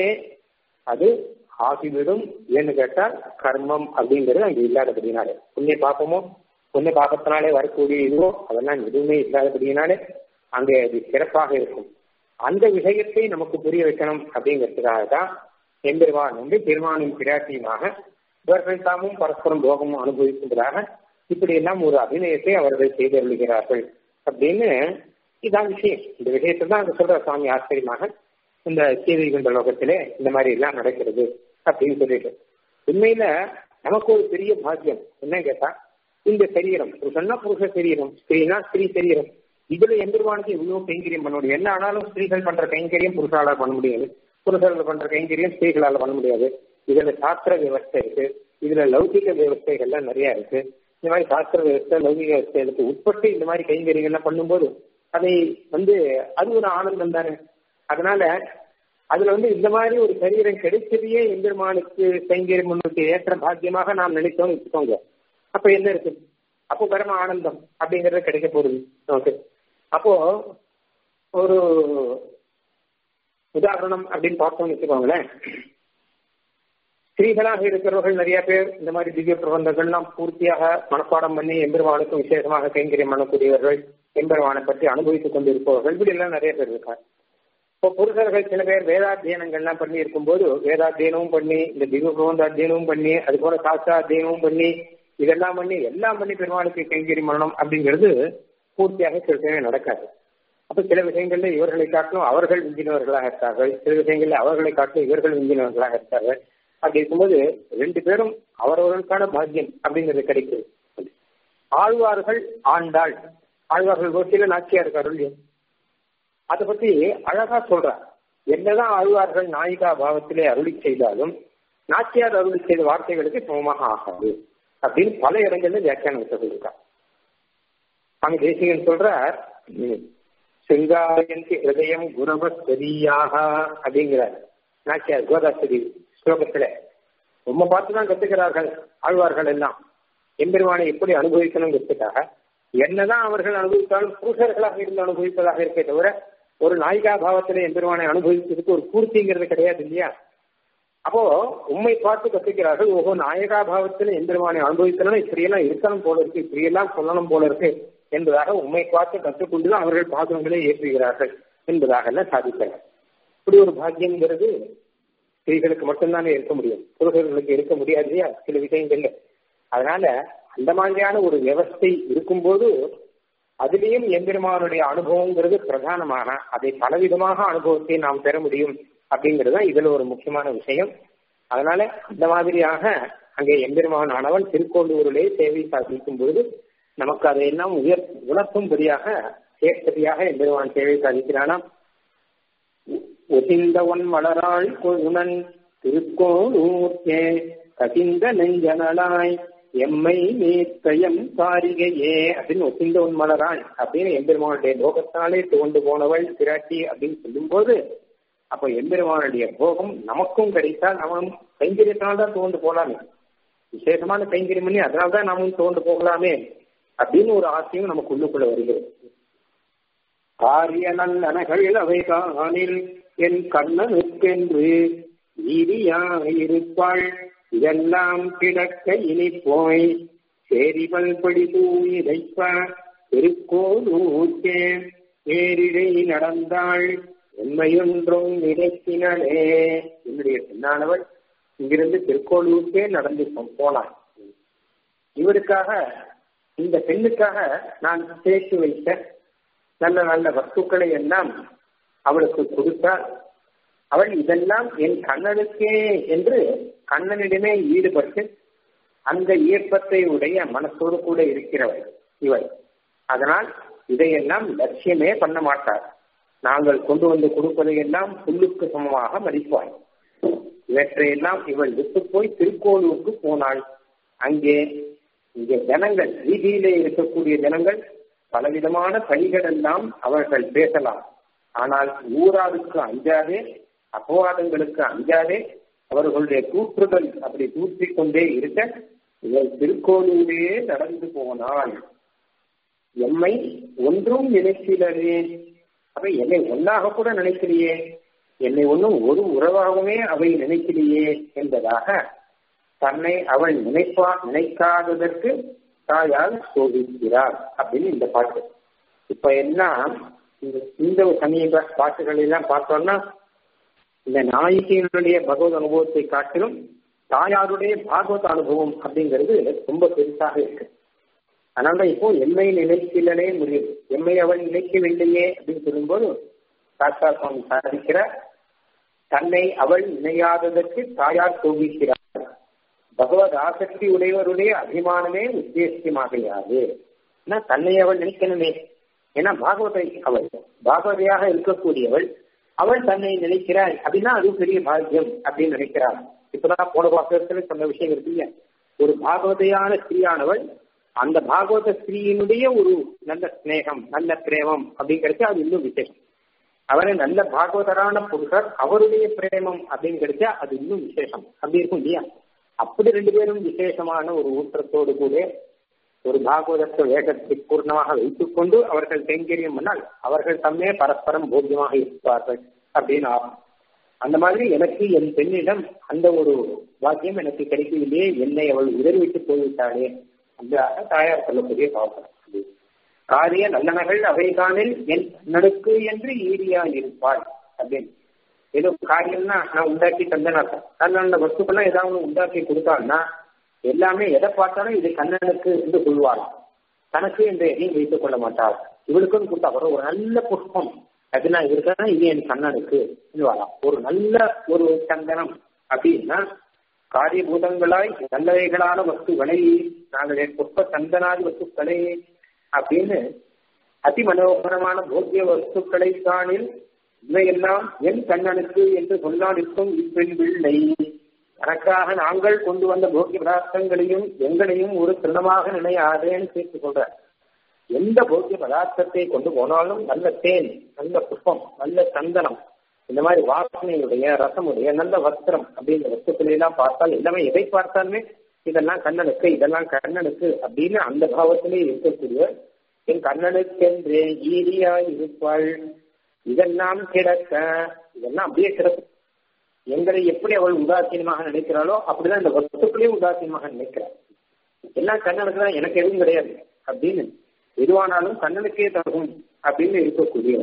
அது ஆகிவிடும் ஏன்னு கேட்டால் கர்மம் அப்படிங்கிறது அங்க இல்லாதபடினாலே புண்ணிய பாப்பமோ புண்ணிய பாப்பத்தினாலே வரக்கூடிய இதுவோ அதெல்லாம் எதுவுமே இல்லாதபடினாலே அங்கே அது சிறப்பாக இருக்கும் அந்த விஷயத்தை நமக்கு புரிய வைக்கணும் அப்படிங்கிறதுக்காக தான் எம்பெருமான் வந்து பெருமானும் பிராட்டியுமாக இவர்கள் தாமும் பரஸ்பரம் போகமும் அனுபவிக்கின்றதாக இப்படி எல்லாம் ஒரு அபிநயத்தை அவர்கள் செய்தருளுகிறார்கள் அப்படின்னு இதான் விஷயம் இந்த விஷயத்தை தான் அங்க சொல்ற சுவாமி ஆச்சரியமாக இந்த சீதை கொண்ட லோகத்திலே இந்த மாதிரி எல்லாம் நடக்கிறது அப்படின்னு சொல்லிட்டு உண்மையில நமக்கு ஒரு பெரிய பாக்கியம் என்ன கேட்டா இந்த சரீரம் புருஷன்னா புருஷ சரீரம் ஸ்திரீனா ஸ்திரீ சரீரம் இதுல எம்பெருமானுக்கு இவ்வளவு கைங்கரியம் பண்ண முடியும் என்ன ஆனாலும் ஸ்திரீகள் பண்ற கைங்கரியம் புருஷால பண்ண முடியாது புருஷர்கள் பண்ற கைங்கரியம் ஸ்திரீகளால பண்ண முடியாது இதுல சாஸ்திர வியவஸ்தை இருக்கு இதுல லௌகிக வியவஸ்தைகள்லாம் நிறைய இருக்கு இந்த மாதிரி சாஸ்திர வியவஸ்தை லௌகிக வியவஸ்தைகளுக்கு உட்பட்டு இந்த மாதிரி கைங்கரியங்கள்லாம் பண்ணும்போது அதை வந்து அது ஒரு ஆனந்தம் தானே அதனால அதுல வந்து இந்த மாதிரி ஒரு சரீரம் கிடைச்சதையே எம்பெருமானுக்கு கைங்கரியம் முன்னுக்கு ஏற்ற பாக்கியமாக நாம் நினைத்தோம்னு வச்சுக்கோங்க அப்ப என்ன இருக்கு அப்போ பரம ஆனந்தம் அப்படிங்கறது கிடைக்க போகுது நமக்கு அப்போ ஒரு உதாரணம் அப்படின்னு பார்த்தோம்னு வச்சுக்கோங்களேன் ஸ்திரீகளாக இருக்கிறவர்கள் நிறைய பேர் இந்த மாதிரி திவ்ய பிரபந்தங்கள்லாம் பூர்த்தியாக மனப்பாடம் பண்ணி எம்பெருமானுக்கும் விசேஷமாக கைங்கரியம் பண்ணக்கூடியவர்கள் எம்பெருமானை பற்றி அனுபவித்துக் கொண்டிருப்பவர்கள் இப்படி எல்லாம் நிறைய பேர் இருக்கார் இப்போ புருஷர்கள் சில பேர் வேதாத்தியனங்கள்லாம் பண்ணி இருக்கும்போது வேதாத்தியனமும் பண்ணி இந்த திகு பிரபந்தாத்தியனமும் பண்ணி அது போல சாஸ்திராத்தியனமும் பண்ணி இதெல்லாம் பண்ணி எல்லாம் பண்ணி பெருமாளுக்கு கைங்கரி மரணம் அப்படிங்கிறது பூர்த்தியாக சில சமயம் நடக்காது அப்ப சில விஷயங்கள்ல இவர்களை காட்டிலும் அவர்கள் விஞ்சினவர்களாக இருக்கார்கள் சில விஷயங்கள்ல அவர்களை காட்டிலும் இவர்கள் விஞ்சினவர்களாக இருக்கார்கள் அப்படி இருக்கும்போது ரெண்டு பேரும் அவரவர்களுக்கான பாக்கியம் அப்படிங்கிறது கிடைக்குது ஆழ்வார்கள் ஆண்டாள் ஆழ்வார்கள் கோஷ்டியில நாச்சியா இருக்காரு இல்லையா அதை பத்தி அழகா சொல்றார் என்னதான் ஆழ்வார்கள் நாயிகா பாவத்திலே அருளி செய்தாலும் நாச்சியார் அருளி செய்த வார்த்தைகளுக்கு சமமாக ஆகாது அப்படின்னு பல இடங்கள்ல வியாக்கியானம் சொல்லியிருக்கார் அங்க தேசிகன் சொல்றார் செங்காயந்தி ஹிருதயம் குணவஸ்வரியாக அப்படிங்கிறார் நாச்சியார் கோதாஸ்வரி ஸ்லோகத்துல ரொம்ப பார்த்துதான் கத்துக்கிறார்கள் ஆழ்வார்கள் எல்லாம் எம்பெருமானை எப்படி அனுபவிக்கணுங்கிறதுக்காக என்னதான் அவர்கள் அனுபவித்தாலும் புருஷர்களாக இருந்து அனுபவிப்பதாக இருக்கே தவிர ஒரு நாயிகா பாவத்துல எம்பெருமானை அனுபவிக்கிறதுக்கு ஒரு பூர்த்திங்கிறது கிடையாது இல்லையா அப்போ உண்மை பார்த்து கத்துக்கிறார்கள் ஓஹோ நாயகா பாவத்துல எம்பெருமானை அனுபவிக்கணும் இப்படியெல்லாம் இருக்கணும் போல இருக்கு இப்படியெல்லாம் சொல்லணும் போல இருக்கு என்பதாக உண்மை பார்த்து கற்றுக்கொண்டுதான் அவர்கள் பாதங்களை ஏற்றுகிறார்கள் என்பதாக எல்லாம் சாதிக்கிறார் இப்படி ஒரு பாக்கியங்கிறது ஸ்திரீகளுக்கு மட்டும்தானே இருக்க முடியும் புருஷர்களுக்கு இருக்க முடியாது இல்லையா சில விஷயங்கள்ல அதனால அந்த மாதிரியான ஒரு வியவஸ்தை இருக்கும்போது அதுலேயும் எம்பெருமானுடைய அனுபவங்கிறது பிரதானமான அதை பலவிதமாக அனுபவத்தை நாம் பெற முடியும் அப்படிங்கிறது தான் இதுல ஒரு முக்கியமான விஷயம் அதனால அந்த மாதிரியாக அங்கே எம்பெருமான் ஆனவன் திருக்கோண்டூரிலே சேவை சாதிக்கும் பொழுது நமக்கு அதையெல்லாம் உயர் உணர்த்தும்படியாக சேர்ப்படியாக எம்பெருமான் சேவை சாதிக்கிறானாம் ஒசிந்தவன் மலராள் கொழுனன் திருக்கோளூர்க்கே கசிந்த நெஞ்சனலாய் எம்மை மேத்தயம் காரிகையே அப்படின்னு ஒசிந்தவன் மலராள் அப்படின்னு எம்பெருமானுடைய போகத்தாலே துவண்டு போனவள் திராட்டி அப்படின்னு சொல்லும்போது அப்ப எம்பெருமானுடைய போகம் நமக்கும் கிடைத்தால் அவனும் கைங்கரியத்தினால் தான் துவண்டு போகலாமே விசேஷமான கைங்கரியம் பண்ணி அதனால்தான் நாமும் துவண்டு போகலாமே அப்படின்னு ஒரு ஆசையும் நமக்கு உள்ளுக்குள்ள வருகிறது காரிய நல்லனகள் அவை காணில் என் கண்ணனுக்கென்று ஈரியாயிருப்பாள் இதெல்லாம் கிடக்க இனி போய் சேரிவல் படி தூய் வைப்ப திருக்கோலூர்க்கே நேரிடை நடந்தாள் உண்மையொன்றும் நினைக்கினே என்னுடைய பெண்ணானவள் இங்கிருந்து திருக்கோளூருக்கே நடந்து போனான் இவருக்காக இந்த பெண்ணுக்காக நான் சேர்த்து வைத்த நல்ல நல்ல வஸ்துக்களை எல்லாம் அவளுக்கு கொடுத்தார் அவள் இதெல்லாம் என் கண்ணனுக்கே என்று கண்ணனிடமே ஈடுபட்டு அந்த ஈர்ப்பத்தை உடைய மனசோடு கூட இருக்கிறவள் இவள் அதனால் இதையெல்லாம் லட்சியமே பண்ண மாட்டார் நாங்கள் கொண்டு வந்து கொடுப்பதையெல்லாம் புல்லுக்கு சமமாக மதிப்பாள் இவற்றையெல்லாம் இவள் விட்டு போய் திருக்கோளூருக்கு போனாள் அங்கே இங்கே ஜனங்கள் வீதியிலே இருக்கக்கூடிய ஜனங்கள் பலவிதமான பணிகள் எல்லாம் அவர்கள் பேசலாம் ஆனால் ஊராருக்கு அஞ்சாதே அபவாதங்களுக்கு அஞ்சாதே அவர்களுடைய கூற்றுகள் அப்படி தூற்றி கொண்டே இருக்க இவள் திருக்கோளூரே நடந்து போனாள் எம்மை ஒன்றும் நினைக்கிறதே அப்ப என்னை ஒன்னாக கூட நினைக்கிறியே என்னை ஒன்றும் ஒரு உறவாகவே அவை நினைக்கலையே என்பதாக தன்னை அவள் நினைப்பா நினைக்காததற்கு தாயால் சோதிக்கிறார் அப்படின்னு இந்த பாட்டு இப்ப எல்லாம் இந்த இந்த சமீப பாட்டுகள் எல்லாம் பார்த்தோம்னா இந்த நாயகியினுடைய பகவத் அனுபவத்தை காட்டிலும் தாயாருடைய பாகவத அனுபவம் அப்படிங்கிறது ரொம்ப பெருசாக இருக்கு அதனால இப்போ எம்மை நினைக்கலனே முடியுது எம்மை அவள் நினைக்கவில்லையே அப்படின்னு சொல்லும்போது சாஸ்தா சுவாமி சாதிக்கிற தன்னை அவள் நினையாததற்கு தாயார் சோகிக்கிறார் பகவத் ஆசக்தி உடையவருடைய அபிமானமே உத்தேசியமாகையாது ஏன்னா தன்னை அவள் நினைக்கணுமே ஏன்னா பாகவதை அவள் பாகவதையாக இருக்கக்கூடியவள் அவள் தன்னை நினைக்கிறாள் அப்படின்னா அது பெரிய பாக்கியம் அப்படின்னு நினைக்கிறாள் இப்பதான் போன வாசகத்துல சொன்ன விஷயம் இருக்கு இல்லையா ஒரு பாகவதையான ஸ்திரீயானவள் அந்த பாகவத ஸ்திரீயினுடைய ஒரு நல்ல ஸ்நேகம் நல்ல பிரேமம் அப்படிங்கிறது அது இன்னும் விசேஷம் அவரை நல்ல பாகவதரான புருஷர் அவருடைய பிரேமம் அப்படின்னு கிடைச்சா அது இன்னும் விசேஷம் அப்படி இருக்கும் இல்லையா அப்படி ரெண்டு பேரும் விசேஷமான ஒரு ஊற்றத்தோடு கூட ஒரு பாகவதத்தை வேகத்தை பூர்ணமாக வைத்துக் கொண்டு அவர்கள் கைங்கரியம் பண்ணால் அவர்கள் தம்மே பரஸ்பரம் போக்கியமாக இருப்பார்கள் அப்படின்னு ஆகும் அந்த மாதிரி எனக்கு என் பெண்ணிடம் அந்த ஒரு வாக்கியம் எனக்கு கிடைக்கவில்லையே என்னை அவள் உதறிவிட்டு போய்விட்டாளே அந்த தாயார் சொல்லக்கூடிய பாவம் காரிய நல்லனகள் அவைகானில் என் நடுக்கு என்று ஈரியா இருப்பாள் அப்படின்னு ஏதோ காரியம்னா நான் உண்டாக்கி தந்தேன் அர்த்தம் அதனால அந்த வஸ்துக்கெல்லாம் ஏதாவது ஒண்ணு உண்டாக்கி கொடுத்தான்னா எல்லாமே எதை பார்த்தாலும் இது கண்ணனுக்கு என்று சொல்வாராம் தனக்கு என்று எதையும் வைத்துக் கொள்ள மாட்டார் இவளுக்கும் கொடுத்தா கூட ஒரு நல்ல புஷ்பம் அப்படின்னா இவருக்கான இது என் கண்ணனுக்கு சொல்லுவாராம் ஒரு நல்ல ஒரு சந்தனம் அப்படின்னா காரியபூதங்களாய் நல்லவைகளான வஸ்துகளை நாங்கள் புஷ்ப சந்தனாதி வஸ்துக்களை அப்படின்னு அதி மனோகரமான போக்கிய வஸ்துக்களை காணில் இவையெல்லாம் என் கண்ணனுக்கு என்று சொல்லாதிருக்கும் இப்பெண் பிள்ளை தனக்காக நாங்கள் கொண்டு வந்த போக்கிய பதார்த்தங்களையும் எங்களையும் ஒரு திருணமாக நினையாதேன்னு சேர்த்துக் கொள்ற எந்த போக்கிய பதார்த்தத்தை கொண்டு போனாலும் நல்ல தேன் நல்ல புஷ்பம் நல்ல சந்தனம் இந்த மாதிரி வாசனையுடைய ரசமுடைய நல்ல வஸ்திரம் அப்படிங்கிற வஸ்துக்களை எல்லாம் பார்த்தால் எல்லாமே எதை பார்த்தாலுமே இதெல்லாம் கண்ணனுக்கு இதெல்லாம் கண்ணனுக்கு அப்படின்னு அந்த பாவத்திலே இருக்கக்கூடிய என் கண்ணனுக்கென்றே ஈரியாய் இருப்பாள் இதெல்லாம் கிடக்க இதெல்லாம் அப்படியே கிடக்கும் எங்களை எப்படி அவள் உதாசீனமாக நினைக்கிறாளோ அப்படிதான் இந்த வஸ்துக்களையும் உதாசீனமாக நினைக்கிறாள் எல்லாம் கண்ணனுக்கு தான் எனக்கு எதுவும் கிடையாது அப்படின்னு எதுவானாலும் கண்ணனுக்கே தகும் அப்படின்னு இருக்கக்கூடிய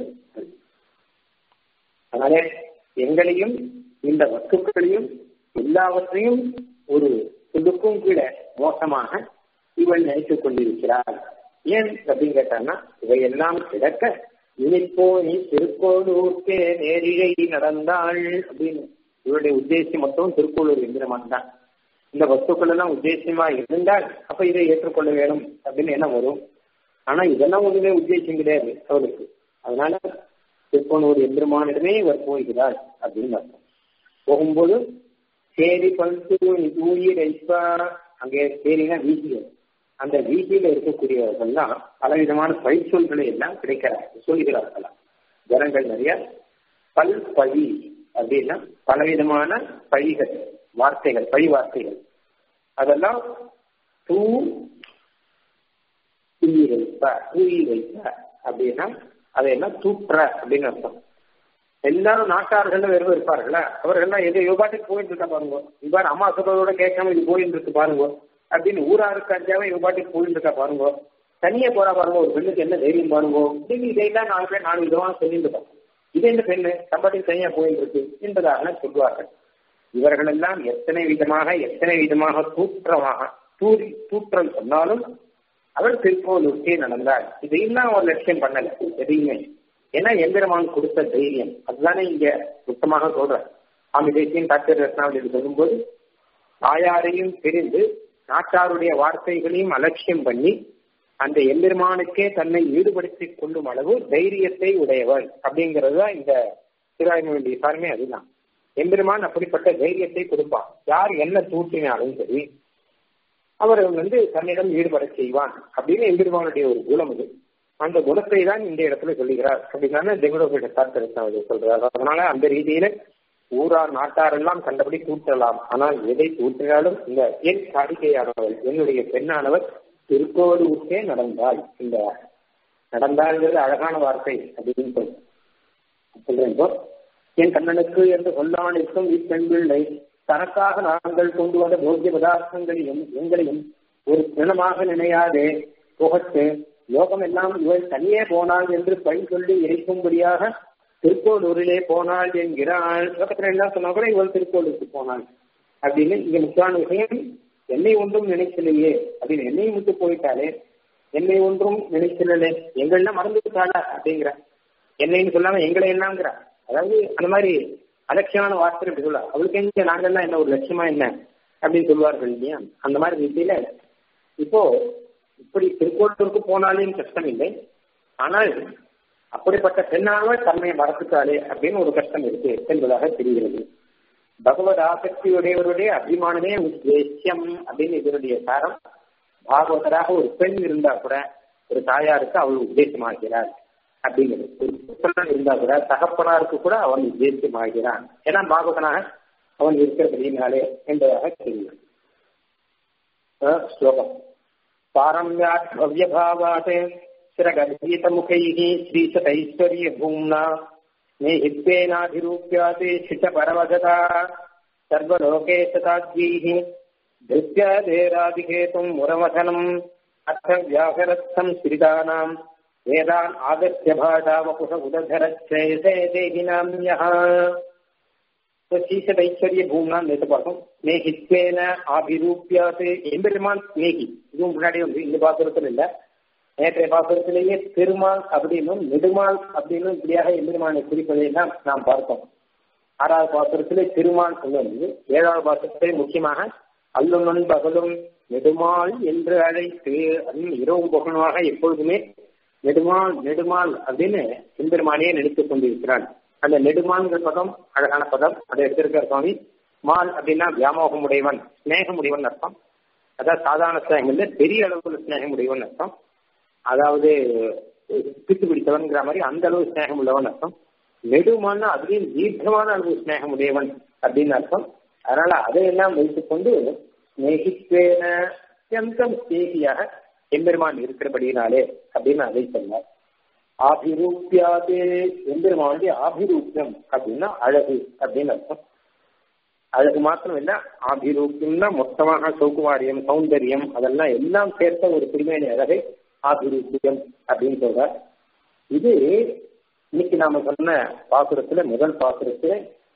அதனால எங்களையும் இந்த வஸ்துக்களையும் எல்லாவற்றையும் ஒரு சொல்லுக்கும் கீழே மோசமாக இவள் நினைத்துக் கொண்டிருக்கிறாள் ஏன் அப்படின்னு கேட்டான்னா இவையெல்லாம் கிடக்க இனிப்போ நீ திருக்கோளூர்க்கே நேரிழை நடந்தாள் அப்படின்னு இவருடைய உத்தேசம் மொத்தம் திருக்கோளூர் எந்திரமான் தான் இந்த வஸ்துக்கள் எல்லாம் உத்தேசமா இருந்தால் அப்ப இதை ஏற்றுக்கொள்ள வேணும் அப்படின்னு என்ன வரும் ஆனா இதெல்லாம் ஒண்ணுமே உத்தேசம் கிடையாது அவளுக்கு அதனால திருப்பனூர் எந்திரமானிடமே இவர் போகிறார் அப்படின்னு அர்த்தம் போகும்போது சேரி பழுத்து ஊயிர் வைப்பா அங்கே சேரினா வீசியல் அந்த வீதியில இருக்கக்கூடியவர்கள்லாம் பலவிதமான பழிச்சொல்களை எல்லாம் கிடைக்கிறார்கள் சொல்கிறார்களாம் ஜனங்கள் நிறைய பல் பழி அப்படின்னா பலவிதமான பழிகள் வார்த்தைகள் பழி வார்த்தைகள் அதெல்லாம் தூ தூயி வைப்ப தூயி வைப்ப அப்படின்னா அதையெல்லாம் தூற்ற அப்படின்னு அர்த்தம் எல்லாரும் நாட்டார்கள் வெறும் இருப்பார்களா அவர்கள்லாம் எது யோகாட்டுக்கு போயிட்டு இருக்கா பாருங்க இவ்வாறு அம்மா சொல்றதோட கேட்காம இது போயிட்டு இருக்கு பாருங்க அப்படின்னு ஊராருக்கு அஞ்சாவே யோகாட்டுக்கு போயிட்டு இருக்கா பாருங்க தனியா போறா பாருங்க ஒரு பெண்ணுக்கு என்ன தைரியம் பாருங்க இப்படி இதையெல்லாம் நாலு பேர் நாலு விதமாக சொல்லிட்டு இருக்கோம் இது என்ன பெண்ணு சம்பாட்டி தனியா போயிட்டு இருக்கு என்பதாக சொல்வார்கள் இவர்கள் எல்லாம் எத்தனை விதமாக எத்தனை விதமாக தூற்றமாக தூரி தூற்றம் சொன்னாலும் அவள் திருக்கோலூர்க்கே நடந்தாள் இதையெல்லாம் ஒரு லட்சியம் பண்ணல எதையுமே ஏன்னா எந்திரமான் கொடுத்த தைரியம் அதுதானே இங்க சுத்தமாக சொல்ற ஆமி தேசியம் டாக்டர் ரத்னாவளி சொல்லும்போது தாயாரையும் தெரிந்து நாட்டாருடைய வார்த்தைகளையும் அலட்சியம் பண்ணி அந்த எம்பெருமானுக்கே தன்னை ஈடுபடுத்திக் கொள்ளும் அளவு தைரியத்தை உடையவள் அப்படிங்கிறது தான் இந்த திருவாய்மொழி விசாரமே அதுதான் எம்பெருமான் அப்படிப்பட்ட தைரியத்தை கொடுப்பான் யார் என்ன தூட்டினாலும் சரி அவர் வந்து தன்னிடம் ஈடுபட செய்வான் அப்படின்னு எம்பெருமானுடைய ஒரு குணம் இது அந்த குணத்தை தான் இந்த இடத்துல சொல்லுகிறார் அப்படின்னா தெங்குடோபீட சாஸ்திரத்தை சொல்றார் அதனால அந்த ரீதியில ஊரார் நாட்டார் எல்லாம் கண்டபடி தூற்றலாம் ஆனால் எதை தூற்றினாலும் இந்த என் காரிகையானவள் என்னுடைய பெண்ணானவர் திருக்கோளூர்க்கே நடந்தாள் இந்த நடந்தாள்ங்கிறது அழகான வார்த்தை அப்படின்னு சொல்றேன் என் கண்ணனுக்கு என்று சொல்லான் இருக்கும் இப்பெண் பிள்ளை தனக்காக நாங்கள் கொண்டு வந்த போக்கிய பதார்த்தங்களையும் எங்களையும் ஒரு பிணமாக நினையாதே புகட்டு லோகம் எல்லாம் இவள் தனியே போனாள் என்று பழி சொல்லி இறைக்கும்படியாக திருக்கோளூரிலே போனாள் என்கிறாள் லோகத்துல என்ன சொன்னா கூட இவள் திருக்கோளூருக்கு போனாள் அப்படின்னு இங்க முக்கியமான விஷயம் என்னை ஒன்றும் நினைக்கலையே அப்படின்னு என்னையும் விட்டு போயிட்டாலே என்னை ஒன்றும் நினைக்கலே எங்கள்லாம் மறந்துட்டாளா அப்படிங்கிற என்னைன்னு சொல்லாம எங்களை என்னங்கிற அதாவது அந்த மாதிரி அலட்சியமான வார்த்தை இப்படி சொல்ல அவளுக்கு எங்க நாங்கள்லாம் என்ன ஒரு லட்சியமா என்ன அப்படின்னு சொல்லுவார்கள் இல்லையா அந்த மாதிரி ரீதியில இப்போ இப்படி திருக்கோட்டூருக்கு போனாலும் கஷ்டம் இல்லை ஆனால் அப்படிப்பட்ட பெண்ணானவள் தன்னை மறந்துட்டாளே அப்படின்னு ஒரு கஷ்டம் இருக்கு என்பதாக தெரிகிறது பகவத் ஆசக்தியுடையவருடைய அபிமானமே உத்தேசியம் அப்படின்னு இதனுடைய சாரம் பாகவதராக ஒரு பெண் இருந்தா கூட ஒரு தாயாருக்கு அவள் உத்தேசமாகிறார் அப்படிங்கிறது ஒரு புத்தகம் இருந்தா கூட தகப்பனாருக்கு கூட அவன் உத்தேசமாகிறான் ஏன்னா பாகவதனாக அவன் இருக்கிறபடினாலே என்பதாக தெரியும் ஸ்லோகம் पारम्यात् भव्यभावात् शिरगर्भितमुखैः श्रीशतैश्वर्यभूम्ना स्नेहित्वेनाभिरूप्यात् शिशपरवगता सर्वलोके शताद्यैः धृत्यादेरादिहेतुम् मुरमथनम् अथ व्याहरत्थम् श्रितानाम् வேதான் ஆகத்திய பாடாவகுஷ உதரச்சே தேகினாமியா சீசதைச்சரிய பூம்னா நேற்று பார்த்தோம் ஸ்நேகித்வேன ஆபிரூப்பியாது எம்பெருமான் ஸ்நேகி இதுவும் முன்னாடி வந்து இந்த பாசுரத்தில் இல்ல நேற்றைய பாசுரத்திலேயே திருமால் அப்படின்னும் நெடுமால் அப்படின்னும் இப்படியாக எம்பெருமானை குறிப்பதை எல்லாம் நாம் பார்த்தோம் ஆறாவது பாசுரத்திலே திருமால் வந்து ஏழாவது பாசுரத்திலே முக்கியமாக அல்லுணன் பகலும் நெடுமால் என்று அழைத்து அதுவும் இரவும் பகலுமாக எப்பொழுதுமே நெடுமால் நெடுமால் அப்படின்னு எம்பெருமானையே நினைத்துக் கொண்டிருக்கிறான் அந்த நெடுமான்கிற பதம் அழகான பதம் அதை எடுத்திருக்கிற சுவாமி மால் அப்படின்னா வியாமோகம் உடையவன் ஸ்நேகம் உடையவன் அர்த்தம் அதாவது சாதாரண ஸ்நேகம் இல்லை பெரிய அளவுல ஸ்நேகம் உடையவன் அர்த்தம் அதாவது பித்து பிடித்தவன்கிற மாதிரி அந்த அளவு ஸ்நேகம் உள்ளவன் அர்த்தம் நெடுமான அதுலேயும் தீர்க்கமான அளவு ஸ்நேகம் உடையவன் அப்படின்னு அர்த்தம் அதனால அதையெல்லாம் வைத்துக்கொண்டு ஸ்நேகித்வேன அத்தியந்தம் ஸ்நேகியாக எம்பெருமான் இருக்கிறபடியினாலே அப்படின்னு அதை சொன்னார் ஆபிரூப்பியாது எம்பெருமானுடைய ஆபிரூப்பியம் அப்படின்னா அழகு அப்படின்னு அர்த்தம் அழகு மாத்திரம் இல்ல ஆபிரூப்பியம்னா மொத்தமாக சௌகுமாரியம் சௌந்தரியம் அதெல்லாம் எல்லாம் சேர்த்த ஒரு திருமேனி அழகை ஆபிரூப்பியம் அப்படின்னு சொல்றார் இது இன்னைக்கு நாம சொன்ன பாசுரத்துல முதல் பாசுரத்துல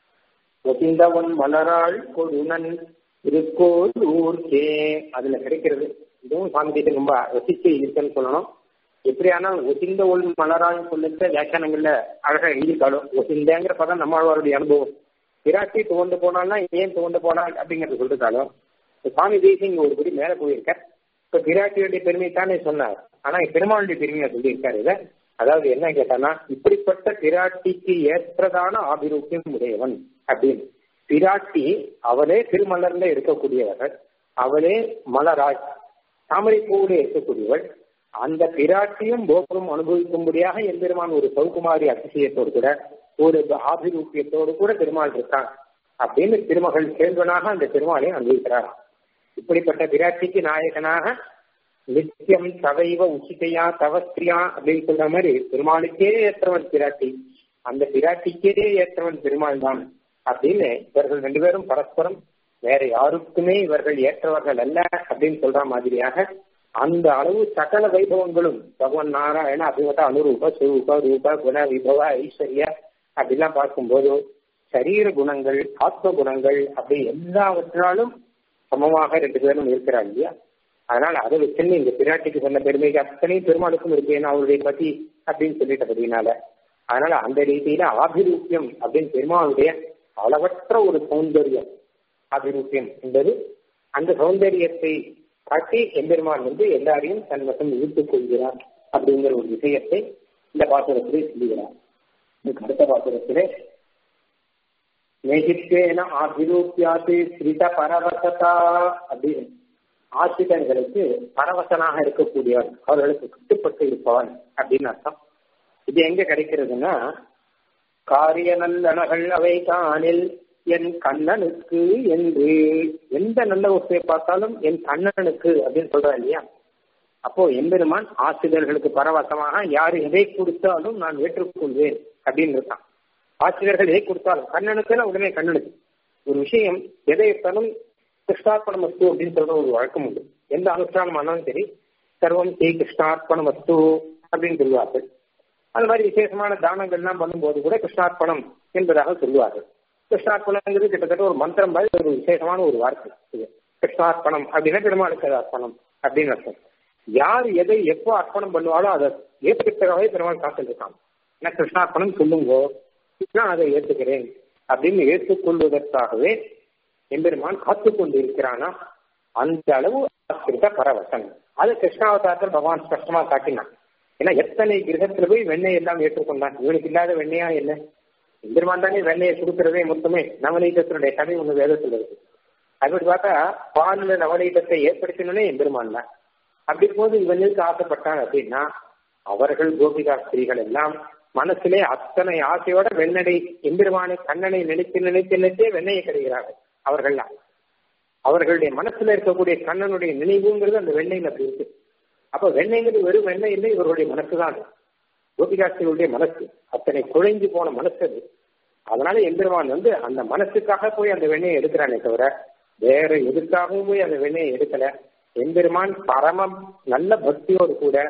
ஒசிந்தவன் மலராள் கொடுனன் இருக்கோல் ஊர்க்கே அதுல கிடைக்கிறது இதுவும் சுவாமி ரொம்ப ரசிச்சு இருக்குன்னு சொல்லணும் எப்படியானால் ஒசிந்த ஒள் மலராள் சொல்லிட்டு வியாக்கியானங்கள்ல அழகா எழுதிட்டாலும் ஒசிந்தங்கிற பதம் நம்மளுடைய அனுபவம் பிராட்டி துவண்டு போனால்னா ஏன் துவண்டு போனாள் அப்படிங்கறது சொல்லிட்டாலும் சுவாமி தேசிங் ஒரு படி மேல போயிருக்க இப்ப பிராட்டியுடைய பெருமை தானே சொன்னார் ஆனா பெருமாளுடைய பெருமையை சொல்லியிருக்காரு இதை அதாவது என்ன கேட்டானா இப்படிப்பட்ட பிராட்டிக்கு ஏற்றதான ஆபிரூப்பியம் உடையவன் அப்படின்னு பிராட்டி அவளே திருமலர்ல இருக்கக்கூடியவர்கள் அவளே மலராய் தாமரை பூவில இருக்கக்கூடியவள் அந்த பிராட்டியும் போகரும் அனுபவிக்கும்படியாக எம்பெருமான் ஒரு சௌகுமாரி அதிசயத்தோடு கூட ஒரு ஆபிரூப்பியத்தோடு கூட திருமால் இருக்கான் அப்படின்னு திருமகள் கேள்வனாக அந்த திருமாலை அனுபவிக்கிறார் இப்படிப்பட்ட பிராட்டிக்கு நாயகனாக நித்தியம் தவைவ உச்சிதையா தவஸ்திரியா அப்படின்னு சொல்ற மாதிரி பெருமாளுக்கே ஏற்றவன் பிராட்டி அந்த பிராட்டிக்கே ஏற்றவன் பெருமாள் தான் அப்படின்னு இவர்கள் ரெண்டு பேரும் பரஸ்பரம் வேற யாருக்குமே இவர்கள் ஏற்றவர்கள் அல்ல அப்படின்னு சொல்ற மாதிரியாக அந்த அளவு சகல வைபவங்களும் பகவான் நாராயண அபிமத அனுரூப சுரூப ரூப குண விபவ ஐஸ்வர்ய அப்படிலாம் பார்க்கும்போது சரீர குணங்கள் ஆத்ம குணங்கள் அப்படி எல்லாவற்றாலும் சமமாக ரெண்டு பேரும் இருக்கிறாங்க இல்லையா அதனால அதை வச்சுன்னு இந்த பிராட்டிக்கு சொன்ன பெருமைக்கு அத்தனையும் பெருமாளுக்கும் இருக்கு ஏன்னா அவருடைய பத்தி அப்படின்னு சொல்லிட்டபடினால அதனால அந்த ரீதியில ஆபிரூப்பியம் அப்படின்னு பெருமாளுடைய அளவற்ற ஒரு சௌந்தரியம் ஆபிரூப்பியம் என்பது அந்த சௌந்தரியத்தை காட்டி எம்பெருமான் வந்து எல்லாரையும் தன் வசம் இழுத்துக் கொள்கிறார் அப்படிங்கிற ஒரு விஷயத்தை இந்த பாசுரத்திலே சொல்லுகிறார் இதுக்கு அடுத்த பாசுரத்திலே நேகித்தேன ஆபிரூப்பியாத்து ஸ்ரித பரவசதா அப்படின்னு ஆசிரியர்களுக்கு பரவசனாக இருக்கக்கூடியவன் அவர்களுக்கு கட்டுப்பட்டு இருப்பவன் அப்படின்னு அர்த்தம் இது எங்க கிடைக்கிறதுன்னா காரிய நல்லனகள் அவை காணில் என் கண்ணனுக்கு என்று எந்த நல்ல வஸ்துவை பார்த்தாலும் என் கண்ணனுக்கு அப்படின்னு சொல்றேன் இல்லையா அப்போ எம்பெருமான் ஆசிரியர்களுக்கு பரவசமாக யார் எதை கொடுத்தாலும் நான் ஏற்றுக்கொள்வேன் அப்படின்னு இருக்கான் ஆசிரியர்கள் எதை கொடுத்தாலும் கண்ணனுக்குன்னா உடனே கண்ணனுக்கு ஒரு விஷயம் எதை எடுத்தாலும் கிருஷ்ணார்ப்பண வஸ்து அப்படின்னு சொல்ற ஒரு வழக்கம் உண்டு எந்த அனுஷ்டானம் ஆனாலும் சரி சர்வம் ஸ்ரீ கிருஷ்ணார்ப்பண வஸ்து அப்படின்னு சொல்லுவார்கள் அது மாதிரி விசேஷமான தானங்கள்லாம் பண்ணும்போது கூட கிருஷ்ணார்ப்பணம் என்பதாக சொல்லுவார்கள் கிருஷ்ணார்ப்பணங்கிறது கிட்டத்தட்ட ஒரு மந்திரம் மாதிரி ஒரு விசேஷமான ஒரு வார்த்தை இது கிருஷ்ணார்ப்பணம் அப்படின்னா பெருமாளுக்கு அது அர்ப்பணம் அப்படின்னு அர்த்தம் யார் எதை எப்போ அர்ப்பணம் பண்ணுவாலோ அதை ஏற்றுக்கிறதாவே பெருமாள் காத்துருக்கான் ஏன்னா கிருஷ்ணார்ப்பணம் சொல்லுங்கோ நான் அதை ஏற்றுக்கிறேன் அப்படின்னு ஏற்றுக்கொள்வதற்காகவே எம்பெருமான் காத்து கொண்டு இருக்கிறானா அந்த அளவு ஆசிரித்த பரவசன் அது கிருஷ்ணாவதாரத்தில் பகவான் ஸ்பஷ்டமா காட்டினான் ஏன்னா எத்தனை கிரகத்துல போய் வெண்ணெய் எல்லாம் ஏற்றுக்கொண்டான் இவனுக்கு இல்லாத வெண்ணையா என்ன எம்பெருமான் தானே வெண்ணையை கொடுக்கிறதே மொத்தமே நவநீதத்தினுடைய கதை ஒண்ணு வேதத்தில் இருக்கு அப்படி பார்த்தா பாலில் நவநீதத்தை ஏற்படுத்தினே எம்பெருமான் தான் அப்படி போது இவனுக்கு ஆசைப்பட்டான் அப்படின்னா அவர்கள் கோபிகா ஸ்திரீகள் எல்லாம் மனசிலே அத்தனை ஆசையோட வெண்ணடை எம்பெருமானை கண்ணனை நினைத்து நினைத்து நினைத்தே வெண்ணையை கிடைக்கிறார்கள் அவர்கள்லாம் அவர்களுடைய மனசுல இருக்கக்கூடிய கண்ணனுடைய நினைவுங்கிறது அந்த வெண்ணெயில் அப்படி இருக்கு அப்ப வெண்ணெய்ங்கிறது வெறும் வெண்ணெய் இல்லை இவர்களுடைய மனசு தான் கோபிகாஸ்திகளுடைய மனசு அத்தனை குழைஞ்சு போன மனசு அது அதனால எம்பெருமான் வந்து அந்த மனசுக்காக போய் அந்த வெண்ணெயை எடுக்கிறானே தவிர வேற எதுக்காகவும் போய் அந்த வெண்ணெயை எடுக்கல எம்பெருமான் பரம நல்ல பக்தியோடு கூட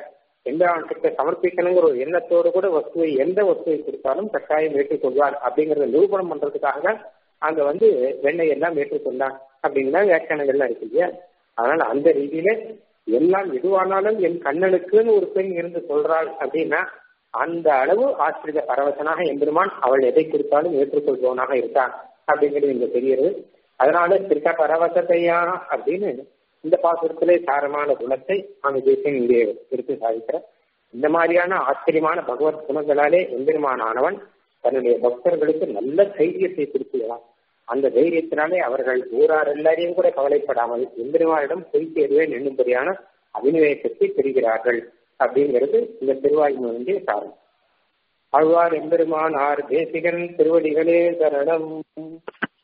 எம்பெருமான் கிட்ட சமர்ப்பிக்கணுங்கிற ஒரு எண்ணத்தோடு கூட வஸ்துவை எந்த வஸ்துவை கொடுத்தாலும் கட்டாயம் ஏற்றுக்கொள்வார் அப்படிங்கறத நிரூபணம் பண்றதுக்காக அங்க வந்து வெண்ணெய் எல்லாம் ஏற்றுக்கொண்டான் அப்படிங்கிற வியாக்கியானங்கள்லாம் இருக்கு இல்லையா அதனால அந்த ரீதியில எல்லாம் எதுவானாலும் என் கண்ணனுக்குன்னு ஒரு பெண் இருந்து சொல்றாள் அப்படின்னா அந்த அளவு ஆசிரிய பரவசனாக எம்பெருமான் அவள் எதை கொடுத்தாலும் ஏற்றுக்கொள்பவனாக இருக்கான் அப்படிங்கிறது இங்க தெரியுது அதனால திருக்க பரவசத்தையா அப்படின்னு இந்த பாசுரத்திலே சாரமான குணத்தை சுவாமி தேசியம் இங்கே எடுத்து சாதிக்கிற இந்த மாதிரியான ஆச்சரியமான பகவத் குணங்களாலே எம்பெருமான் ஆனவன் தன்னுடைய பக்தர்களுக்கு நல்ல தைரியத்தை கொடுத்துகிறான் அந்த தைரியத்தினாலே அவர்கள் ஊரார் எல்லாரையும் கூட கவலைப்படாமல் எம்பெருமானிடம் போய் சேருவேன் என்னும்படியான அபிநயத்தை பெறுகிறார்கள் அப்படிங்கிறது இந்த திருவாய்மொழிய சாரம் ஆழ்வார் எம்பெருமான் ஆர் தேசிகன் திருவடிகளே சரணம்